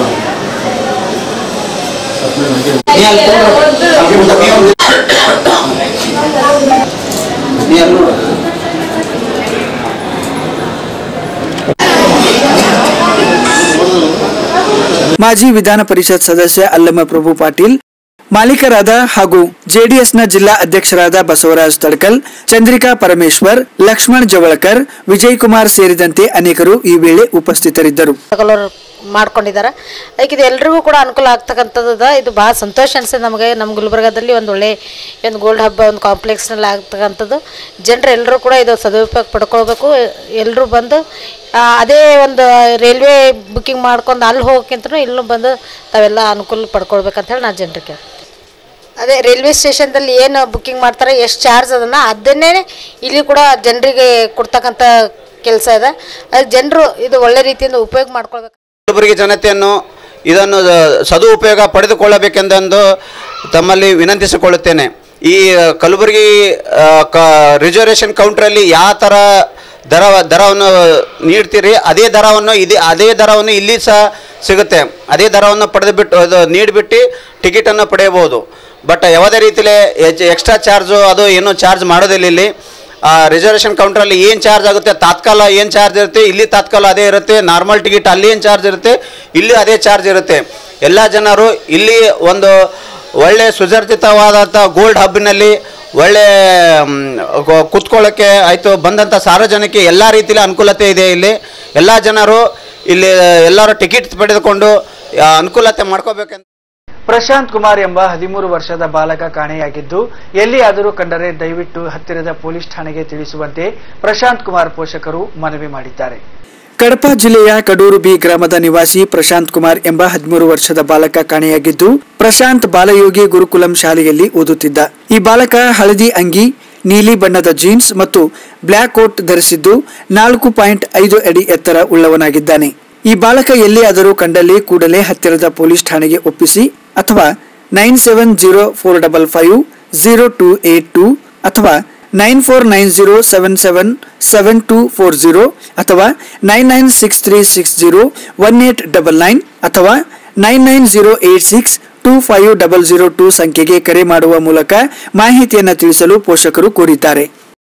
ಮಾಜಿ ವಿಧಾನ ಪರಿಷತ್ ಸದಸ್ಯ ಅಲ್ಲಮ ಪ್ರಭು ಪಾಟೀಲ್ ಮಾಲೀಕರಾದ ಹಾಗೂ ಜೆಡಿಎಸ್ನ ಜಿಲ್ಲಾ ಅಧ್ಯಕ್ಷರಾದ ಬಸವರಾಜ್ ತಡ್ಕಲ್ ಚಂದ್ರಿಕಾ ಪರಮೇಶ್ವರ್ ಲಕ್ಷ್ಮಣ್ ಜವಳಕರ್ ವಿಜಯ್ ಕುಮಾರ್ ಸೇರಿದಂತೆ ಅನೇಕರು ಈ ವೇಳೆ ಉಪಸ್ಥಿತರಿದ್ದರು ಕಲರ್ ಮಾಡ್ಕೊಂಡಿದ್ದಾರೆ ಅದಕ್ಕೆ ಇದು ಎಲ್ರಿಗೂ ಕೂಡ ಅನುಕೂಲ ಆಗ್ತಕ್ಕಂಥದ್ದು ಇದು ಭಾಳ ಸಂತೋಷ ಅನಿಸ್ತದೆ ನಮಗೆ ನಮ್ಮ ಗುಲ್ಬರ್ಗಾದಲ್ಲಿ ಒಂದು ಒಳ್ಳೆ ಒಂದು ಗೋಲ್ಡ್ ಹಬ್ಬ ಒಂದು ಕಾಂಪ್ಲೆಕ್ಸ್ನಲ್ಲಿ ಆಗ್ತಕ್ಕಂಥದ್ದು ಜನರು ಎಲ್ಲರೂ ಕೂಡ ಇದು ಸದುಪಯೋಗ ಪಡ್ಕೊಳ್ಬೇಕು ಎಲ್ಲರೂ ಬಂದು ಆ, ಅದೇ ಒಂದು ರೈಲ್ವೆ ಬುಕ್ಕಿಂಗ್ ಮಾಡ್ಕೊಂಡು ಅಲ್ಲಿ ಹೋಗೋಕ್ಕಿಂತ ಇಲ್ಲೂ ಬಂದು ತಾವೆಲ್ಲ ಅನುಕೂಲ ಪಡ್ಕೊಳ್ಬೇಕಂತ ಹೇಳಿ ನಾನು ಜನರಿಗೆ ಅದೇ ರೈಲ್ವೆ ಸ್ಟೇಷನ್ದಲ್ಲಿ ಏನು ಬುಕ್ಕಿಂಗ್ ಮಾಡ್ತಾರೆ ಎಷ್ಟು ಚಾರ್ಜ್ ಅದನ್ನು ಅದನ್ನೇ ಇಲ್ಲಿ ಕೂಡ ಜನರಿಗೆ ಕೊಡ್ತಕ್ಕಂಥ ಕೆಲಸ ಇದೆ ಅದಕ್ಕೆ ಜನರು ಇದು ಒಳ್ಳೆ ರೀತಿಯಿಂದ ಉಪಯೋಗ ಮಾಡ್ಕೊಳ್ಬೇಕು ಕಲಬುರಗಿ ಜನತೆಯನ್ನು ಇದನ್ನು ಸದುಪಯೋಗ ಪಡೆದುಕೊಳ್ಳಬೇಕೆಂದು ತಮ್ಮಲ್ಲಿ ವಿನಂತಿಸಿಕೊಳ್ಳುತ್ತೇನೆ ಈ ಕಲಬುರಗಿ ಆ, ಕ ರಿಸರ್ವೇಷನ್ ಕೌಂಟ್ರಲ್ಲಿ ಯಾವ ಥರ ದರ ದರವನ್ನು ನೀಡ್ತೀರಿ ಅದೇ ದರವನ್ನು ಇದೆ ಅದೇ ದರವನ್ನು ಇಲ್ಲಿ ಸಹ ಸಿಗುತ್ತೆ ಅದೇ ದರವನ್ನು ಪಡೆದು ಬಿಟ್ಟು ಅದು ನೀಡಿಬಿಟ್ಟು ಟಿಕೆಟನ್ನು ಪಡೆಯಬಹುದು ಬಟ್ ಯಾವುದೇ ರೀತಿಯಲ್ಲಿ ಎಕ್ಸ್ಟ್ರಾ ಚಾರ್ಜು ಅದು ಏನೂ ಚಾರ್ಜ್ ಮಾಡೋದಿಲ್ಲ ಇಲ್ಲಿ ಆ ರಿಸರ್ವೇಷನ್ ಕೌಂಟ್ರಲ್ಲಿ ಏನು ಚಾರ್ಜ್ ಆಗುತ್ತೆ ತಾತ್ಕಾಲ ಏನು ಚಾರ್ಜ್ ಇರುತ್ತೆ ಇಲ್ಲಿ ತಾತ್ಕಾಲ ಅದೇ ಇರುತ್ತೆ ನಾರ್ಮಲ್ ಟಿಕೆಟ್ ಅಲ್ಲಿ ಏನು ಚಾರ್ಜ್ ಇರುತ್ತೆ ಇಲ್ಲಿ ಅದೇ ಚಾರ್ಜ್ ಇರುತ್ತೆ ಎಲ್ಲ ಜನರು ಇಲ್ಲಿ ಒಂದು ಒಳ್ಳೆ ಸುಸರ್ಜಿತವಾದಂಥ ಗೋಲ್ಡ್ ಹಬ್ಬಿನಲ್ಲಿ ಒಳ್ಳೆ ಮ್, ಗ- ಕೂತ್ಕೊಳ್ಳೋಕ್ಕೆ ಆಯಿತು ಬಂದಂಥ ಸಾರ್ವಜನಿಕ ಎಲ್ಲ ರೀತಿಯಲ್ಲಿ ಅನುಕೂಲತೆ ಇದೆ ಇಲ್ಲಿ ಎಲ್ಲ ಜನರು ಇಲ್ಲಿ ಎಲ್ಲರೂ ಟಿಕೆಟ್ ಪಡೆದುಕೊಂಡು ಆ, ಅನುಕೂಲತೆ ಮಾಡ್ಕೋಬೇಕಂತ ಪ್ರಶಾಂತ್ ಕುಮಾರ್ ಎಂಬ ಹದಿಮೂರು ವರ್ಷದ ಬಾಲಕ ಕಾಣೆಯಾಗಿದ್ದು ಎಲ್ಲಿಯಾದರೂ ಕಂಡರೆ ದಯವಿಟ್ಟು ಹತ್ತಿರದ ಪೊಲೀಸ್ ಠಾಣೆಗೆ ತಿಳಿಸುವಂತೆ ಪ್ರಶಾಂತ್ ಕುಮಾರ್ ಪೋಷಕರು ಮನವಿ ಮಾಡಿದ್ದಾರೆ ಕಡಪ ಜಿಲ್ಲೆಯ ಕಡೂರು ಬಿ ಗ್ರಾಮದ ನಿವಾಸಿ ಪ್ರಶಾಂತ್ ಕುಮಾರ್ ಎಂಬ ಹದಿಮೂರು ವರ್ಷದ ಬಾಲಕ ಕಾಣೆಯಾಗಿದ್ದು ಪ್ರಶಾಂತ್ ಬಾಲಯೋಗಿ ಗುರುಕುಲಂ ಶಾಲೆಯಲ್ಲಿ ಓದುತ್ತಿದ್ದ ಈ ಬಾಲಕ ಹಳದಿ ಅಂಗಿ ನೀಲಿ ಬಣ್ಣದ ಜೀನ್ಸ್ ಮತ್ತು ಬ್ಲ್ಯಾಕ್ ಕೋಟ್ ಧರಿಸಿದ್ದು ನಾಲ್ಕು ಪಾಯಿಂಟ್ ಐದು ಅಡಿ ಎತ್ತರ ಉಳ್ಳವನಾಗಿದ್ದಾನೆ ಈ ಬಾಲಕ ಎಲ್ಲಿಯಾದರೂ ಕಂಡಲ್ಲಿ ಕೂಡಲೇ ಹತ್ತಿರದ ಪೊಲೀಸ್ ಠಾಣೆಗೆ ಒಪ್ಪಿಸಿ ಅಥವಾ nine seven zero four double five zero two eight two ಅಥವಾ nine four nine zero seven seven seven two four zero ಅಥವಾ nine nine six three six zero one eight double nine ಅಥವಾ nine nine zero eight six two five double zero two ಸಂಖ್ಯೆಗೆ ಕರೆ ಮಾಡುವ ಮೂಲಕ ಮಾಹಿತಿಯನ್ನು ತಿಳಿಸಲು ಪೋಷಕರು ಕೋರಿದ್ದಾರೆ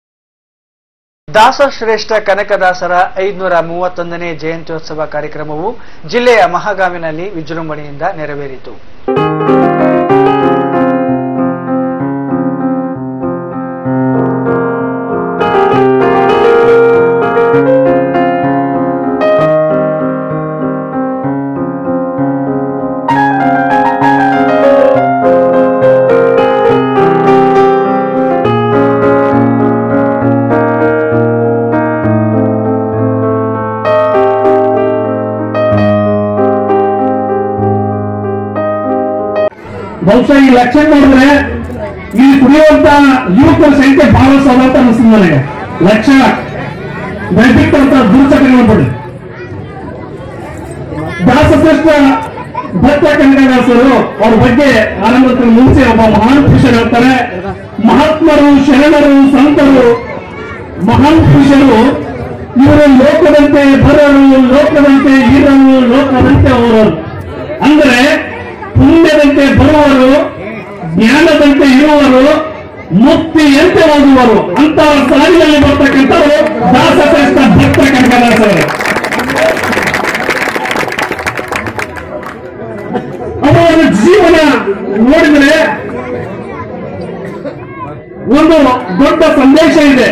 ದಾಸಶ್ರೇಷ್ಠ ಕನಕದಾಸರ ಐದುನೂರ ಮೂವತ್ತೊಂದನೇ ಜಯಂತ್ಯೋತ್ಸವ ಕಾರ್ಯಕ್ರಮವು ಜಿಲ್ಲೆಯ ಮಹಾಗಾವಿನಲ್ಲಿ ವಿಜೃಂಭಣೆಯಿಂದ ನೆರವೇರಿತು ಬಹುಶಃ ಈ ಲಕ್ಷಣ ನೋಡಿದ್ರೆ ಇಲ್ಲಿ ಕುಡಿಯುವಂತ ಯುವಕರ ಸಂಖ್ಯೆ ಬಹಳ ಸದ ಅಂತ ಅನಿಸ್ತದೆ ನನಗೆ ಲಕ್ಷ ದಯವಿಟ್ಟು ಅಂತ ದೂರಚಕಗಳು ಬಿಡಿ ದಾಸಶ್ರೇಷ್ಠ ಭಕ್ತ ಕನಕದಾಸರು ಅವ್ರ ಬಗ್ಗೆ ಆರಂಭಕ್ಕೆ ಮುಂಚೆ ಒಬ್ಬ ಮಹಾನ್ ಪುರುಷರು ಹೇಳ್ತಾರೆ ಮಹಾತ್ಮರು ಶರಣರು ಸಂತರು ಮಹಾನ್ ಪುರುಷರು ಇವರು ಲೋಕದಂತೆ ಬರೋರು ಲೋಕದಂತೆ ಇರೋರು ಲೋಕದಂತೆ ಹೋರೋರು ಅಂದ್ರೆ ಪುಣ್ಯದಂತೆ ಬರುವವರು ಜ್ಞಾನದಂತೆ ಇರುವರು ಮುಕ್ತಿಯಂತೆ ಹೋಗುವರು ಅಂತ ಸಾಲಿನಲ್ಲಿ ಬರ್ತಕ್ಕಂಥವರು ದಾಸಶ್ರೇಷ್ಠ ಭಕ್ತ ಕನಕದಾಸರು ಅವರ ಜೀವನ ನೋಡಿದರೆ ಒಂದು ದೊಡ್ಡ ಸಂದೇಶ ಇದೆ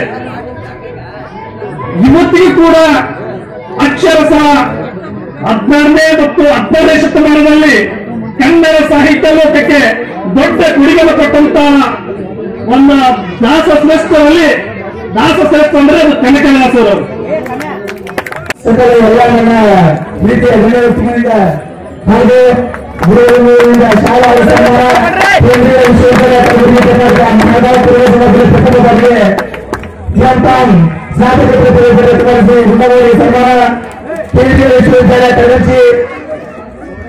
ಇವತ್ತಿಗೂ ಕೂಡ ಅಕ್ಷರಶಃ ಹದಿನಾರನೇ ಮತ್ತು ಹದಿನಾರನೇ ಶತಮಾನದಲ್ಲಿ ಕನ್ನಡ ಸಾಹಿತ್ಯ ಲೋಕಕ್ಕೆ ದೊಡ್ಡ ಕೊಡುಗೆಯನ್ನು ಕೊಟ್ಟಂತ ಒಂದು ದಾಸ ಶ್ರೇಷ್ಠರಲ್ಲಿ ದಾಸ ಶ್ರೇಷ್ಠ ಅಂದ್ರೆ ಅದು ಕನಕದಾಸರು ಸಕಲ ಎಲ್ಲ ನನ್ನ ಪ್ರೀತಿಯ ಗಣ್ಯವ್ಯಕ್ತಿಗಳಿಂದ ಹಾಗೂ ಗುರುಗಳಿಂದ ಶಾಲಾ ಸನ್ಮಾನ ಕೇಂದ್ರೀಯ ವಿಶ್ವವಿದ್ಯಾಲಯ ಕಲಬುರಗಿ ಕರ್ನಾಟಕ ಮಹಾಗಾವ್ ಪೂರ್ವಜನಗಳ ಪ್ರಥಮ ಬಾರಿಗೆ ಜಿಎಂಟಾನ್ ಸ್ನಾತಕ ಪ್ರತಿಭೆ ಉನ್ನತವಾಗಿ ಸನ್ಮಾನ ಕೇಂದ್ರೀಯ ವಿಶ್ವವಿದ್ಯಾಲಯ ಕಲಬುರಗಿ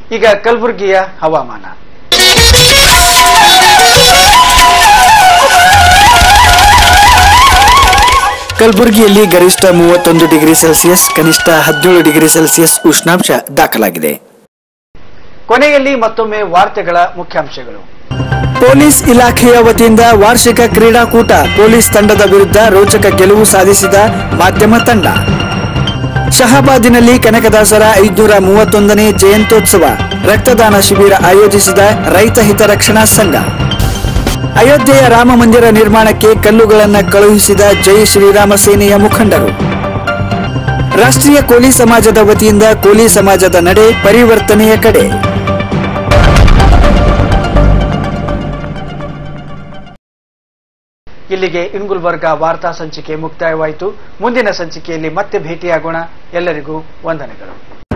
ಈಗ ಕಲಬುರಗಿಯ ಹವಾಮಾನ ಕಲಬುರಗಿಯಲ್ಲಿ ಗರಿಷ್ಠ ಮೂವತ್ತೊಂದು ಡಿಗ್ರಿ ಸೆಲ್ಸಿಯಸ್ ಕನಿಷ್ಠ ಹದಿನೇಳು ಡಿಗ್ರಿ ಸೆಲ್ಸಿಯಸ್ ಉಷ್ಣಾಂಶ ದಾಖಲಾಗಿದೆ ಕೊನೆಯಲ್ಲಿ ಮತ್ತೊಮ್ಮೆ ವಾರ್ತೆಗಳ ಮುಖ್ಯಾಂಶಗಳು ಪೊಲೀಸ್ ಇಲಾಖೆಯ ವತಿಯಿಂದ ವಾರ್ಷಿಕ ಕ್ರೀಡಾಕೂಟ ಪೊಲೀಸ್ ತಂಡದ ವಿರುದ್ಧ ರೋಚಕ ಗೆಲುವು ಸಾಧಿಸಿದ ಮಾಧ್ಯಮ ತಂಡ ಶಹಾಬಾದಿನಲ್ಲಿ ಕನಕದಾಸರ ಐದುನೂರ ಮೂವತ್ತೊಂದನೇ ಜಯಂತ್ಯೋತ್ಸವ ರಕ್ತದಾನ ಶಿಬಿರ ಆಯೋಜಿಸಿದ ರೈತ ಹಿತರಕ್ಷಣಾ ಸಂಘ ಅಯೋಧ್ಯೆಯ ರಾಮ ಮಂದಿರ ನಿರ್ಮಾಣಕ್ಕೆ ಕಲ್ಲುಗಳನ್ನು ಕಳುಹಿಸಿದ ಜೈ ಶ್ರೀರಾಮ ಸೇನೆಯ ಮುಖಂಡರು ರಾಷ್ಟ್ರೀಯ ಕೋಲಿ ಸಮಾಜದ ವತಿಯಿಂದ ಕೋಲಿ ಸಮಾಜದ ನಡೆ ಪರಿವರ್ತನೆಯ ಕಡೆ ಇಲ್ಲಿಗೆ ಇನ್ಗುಲ್ಬರ್ಗ ವಾರ್ತಾ ಸಂಚಿಕೆ ಮುಕ್ತಾಯವಾಯಿತು ಮುಂದಿನ ಸಂಚಿಕೆಯಲ್ಲಿ ಮತ್ತೆ ಭೇಟಿಯಾಗೋಣ ಎಲ್ಲರಿಗೂ ವಂದನೆಗಳು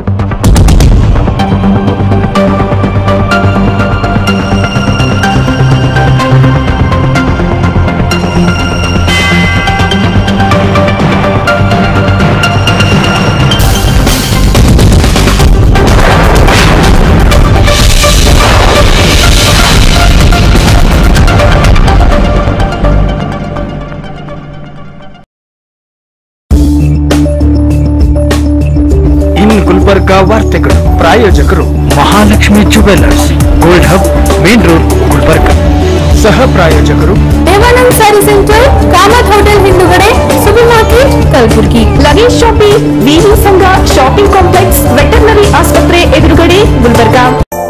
ಇನ್ ಗುಲ್ಬರ್ಗ ವಾರ್ತೆಗಳು ಪ್ರಾಯೋಜಕರು Mahalakshmi jewellers gold hub main road Gulbarga ಸಹ ಪ್ರಾಯೋಜಕರು Devanand saree centre Kamath hotel ಹಿಂದುಗಡೆ super market Kalaburagi luggage shopping ವಿವಿ ಸಂಘ ಶಾಪಿಂಗ್ ಕಾಂಪ್ಲೆಕ್ಸ್ ವೆಟರ್ನರಿ ಆಸ್ಪತ್ರೆ ಎದುರುಗಡೆ Gulbarga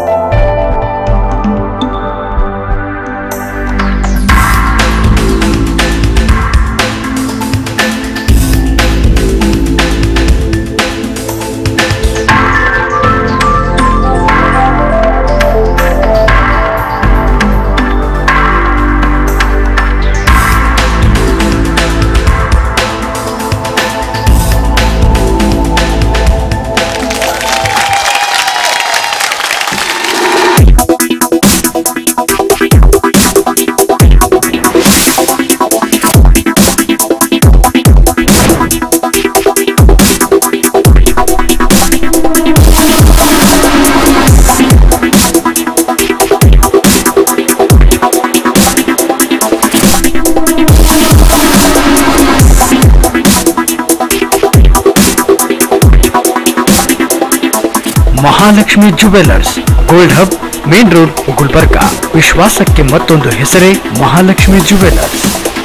Mahalakshmi jewellers gold hub main road Gulbarga ವಿಶ್ವಾಸಕ್ಕೆ ಮತ್ತೊಂದು ಹೆಸರೇ Mahalakshmi jewellers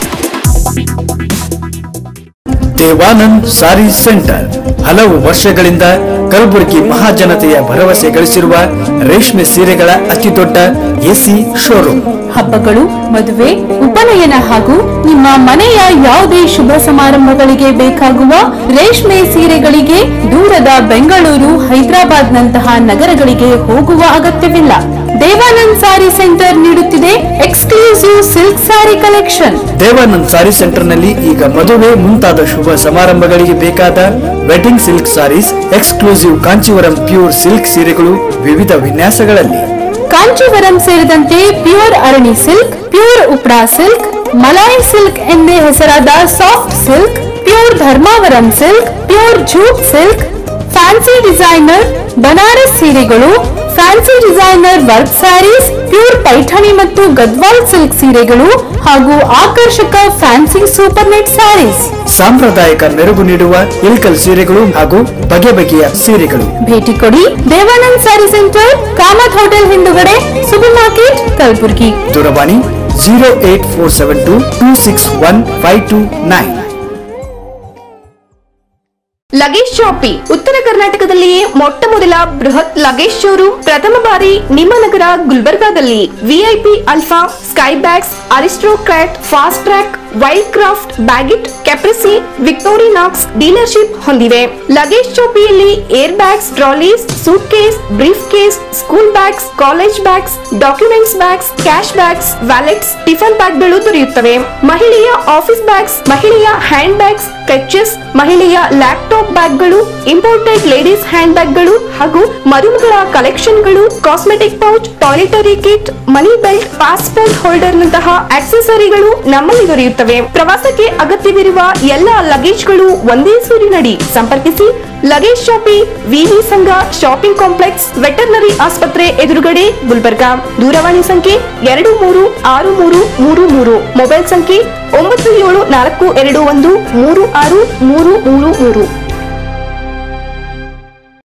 Devanand saree centre ಹಲವು ವರ್ಷಗಳಿಂದ ಕಲಬುರಗಿ ಮಹಾಜನತೆಯ ಭರವಸೆ ಗಳಿಸಿರುವ ರೇಷ್ಮೆ ಸೀರೆಗಳ ಅತಿದೊಡ್ಡ ಎಸಿ ಶೋರೂಮ್ ಹಬ್ಬಗಳು ಮದುವೆ ಉಪನಯನ ಹಾಗೂ ನಿಮ್ಮ ಮನೆಯ ಯಾವುದೇ ಶುಭ ಸಮಾರಂಭಗಳಿಗೆ ಬೇಕಾಗುವ ರೇಷ್ಮೆ ಸೀರೆಗಳಿಗೆ ದೂರದ ಬೆಂಗಳೂರು ಹೈದರಾಬಾದ್ ನಂತಹ ನಗರಗಳಿಗೆ ಹೋಗುವ ಅಗತ್ಯವಿಲ್ಲ ದೇವಾನಂದ್ ಸಾರಿ ಸೆಂಟರ್ ನೀಡುತ್ತಿದೆ exclusive silk saree collection Devanand saree ಸೆಂಟರ್ನಲ್ಲಿ ಈಗ ಮದುವೆ ಮುಂತಾದ ಶುಭ ಸಮಾರಂಭಗಳಿಗೆ ಬೇಕಾದ wedding silk sarees exclusive Kanchivaram pure silk ಸೀರೆಗಳು ವಿವಿಧ ವಿನ್ಯಾಸಗಳಲ್ಲಿ ಕಾಂಚೀವರಂ ಸೇರಿದಂತೆ ಪ್ಯೂರ್ ಅರಣಿ ಸಿಲ್ಕ್ ಪ್ಯೂರ್ ಉಪ್ರಾ ಸಿಲ್ಕ್ ಮಲಾಯಿ ಸಿಲ್ಕ್ ಎಂದೇ ಹೆಸರಾದ soft silk pure Dharmavaram silk pure jute silk fancy designer Banaras ಸೀರೆಗಳು fancy designer work sarees pure Paithani ಮತ್ತು ಗದ್ವಾಲ್ ಸಿಲ್ಕ್ ಸೀರೆಗಳು ಹಾಗೂ ಆಕರ್ಷಕ ಫ್ಯಾನ್ಸಿ ಸೂಪರ್ ನೆಟ್ ಸ್ಯಾರೀಸ್ ಸಾಂಪ್ರದಾಯಿಕ ಮೆರುಗು ನೀಡುವ ಇಲ್ಕಲ್ ಸೀರೆಗಳು ಹಾಗೂ ಬಗೆ ಬಗೆಯ ಸೀರೆಗಳು ಭೇಟಿ ಕೊಡಿ Devanand saree centre Kamath hotel ಹಿಂದುಗಡೆ ಸೂಪರ್ ಮಾರ್ಕೆಟ್ ಕಲಬುರಗಿ ದೂರವಾಣಿ zero eight four seven two two six one five two nine luggage shoppe ಉತ್ತರ ಕರ್ನಾಟಕದಲ್ಲಿಯೇ ಮೊಟ್ಟ ಮೊದಲ ಬೃಹತ್ ಲಗೇಜ್ ಶೋರೂಮ್ ಪ್ರಥಮ ಬಾರಿ ನಿಮ್ಮ ನಗರ ಗುಲ್ಬರ್ಗಾದಲ್ಲಿ VIP alpha Skybags Aristocrat Fastrack Wildcraft Baggit Caprese Victorinox dealership ಹೊಂದಿವೆ ಲಗೇಜ್ ಶಾಪಿಯಲ್ಲಿ air bags trolleys suitcase briefcase school bags college bags documents bags cash bags wallets tiffin ಬ್ಯಾಗ್ಗಳು ದೊರೆಯುತ್ತವೆ ಮಹಿಳೆಯ ಆಫೀಸ್ ಬ್ಯಾಗ್ಸ್ ಮಹಿಳೆಯ ಹ್ಯಾಂಡ್ ಬ್ಯಾಗ್ಸ್ ಕ್ರಚಸ್ ಮಹಿಳೆಯ ಲ್ಯಾಪ್ಟಾಪ್ ಬ್ಯಾಗ್ಗಳು ಇಂಪೋರ್ಟೆಡ್ ಲೇಡೀಸ್ ಹ್ಯಾಂಡ್ ಬ್ಯಾಗ್ಗಳು ಹಾಗೂ ಮರುಮಗಳ ಕಲೆಕ್ಷನ್ಗಳು cosmetic pouch toiletry kit money belt passport holder ನಂತಹ ಆಕ್ಸೆಸರಿಗಳು ನಮ್ಮಲ್ಲಿ ದೊರೆಯುತ್ತವೆ ದೊರೆಯುತ್ತವೆ ಪ್ರವಾಸಕ್ಕೆ ಅಗತ್ಯವಿರುವ ಎಲ್ಲ ಲಗೇಜ್ಗಳು ಒಂದೇ ಸೂರಿನಡಿ ಸಂಪರ್ಕಿಸಿ ಲಗೇಜ್ ಶಾಪಿಂಗ್ ವಿವಿ ಸಂಘ ಶಾಪಿಂಗ್ ಕಾಂಪ್ಲೆಕ್ಸ್ ವೆಟರ್ನರಿ ಆಸ್ಪತ್ರೆ ಎದುರುಗಡೆ ಗುಲ್ಬರ್ಗಾ ದೂರವಾಣಿ ಸಂಖ್ಯೆ ಎರಡು ಮೂರು ಆರು ಮೂರು ಮೂರು ಮೂರು ಮೊಬೈಲ್ ಸಂಖ್ಯೆ ಒಂಬತ್ತು ಏಳು ನಾಲ್ಕು ಎರಡು ಒಂದು ಮೂರು ಆರು ಮೂರು ಮೂರು ಮೂರು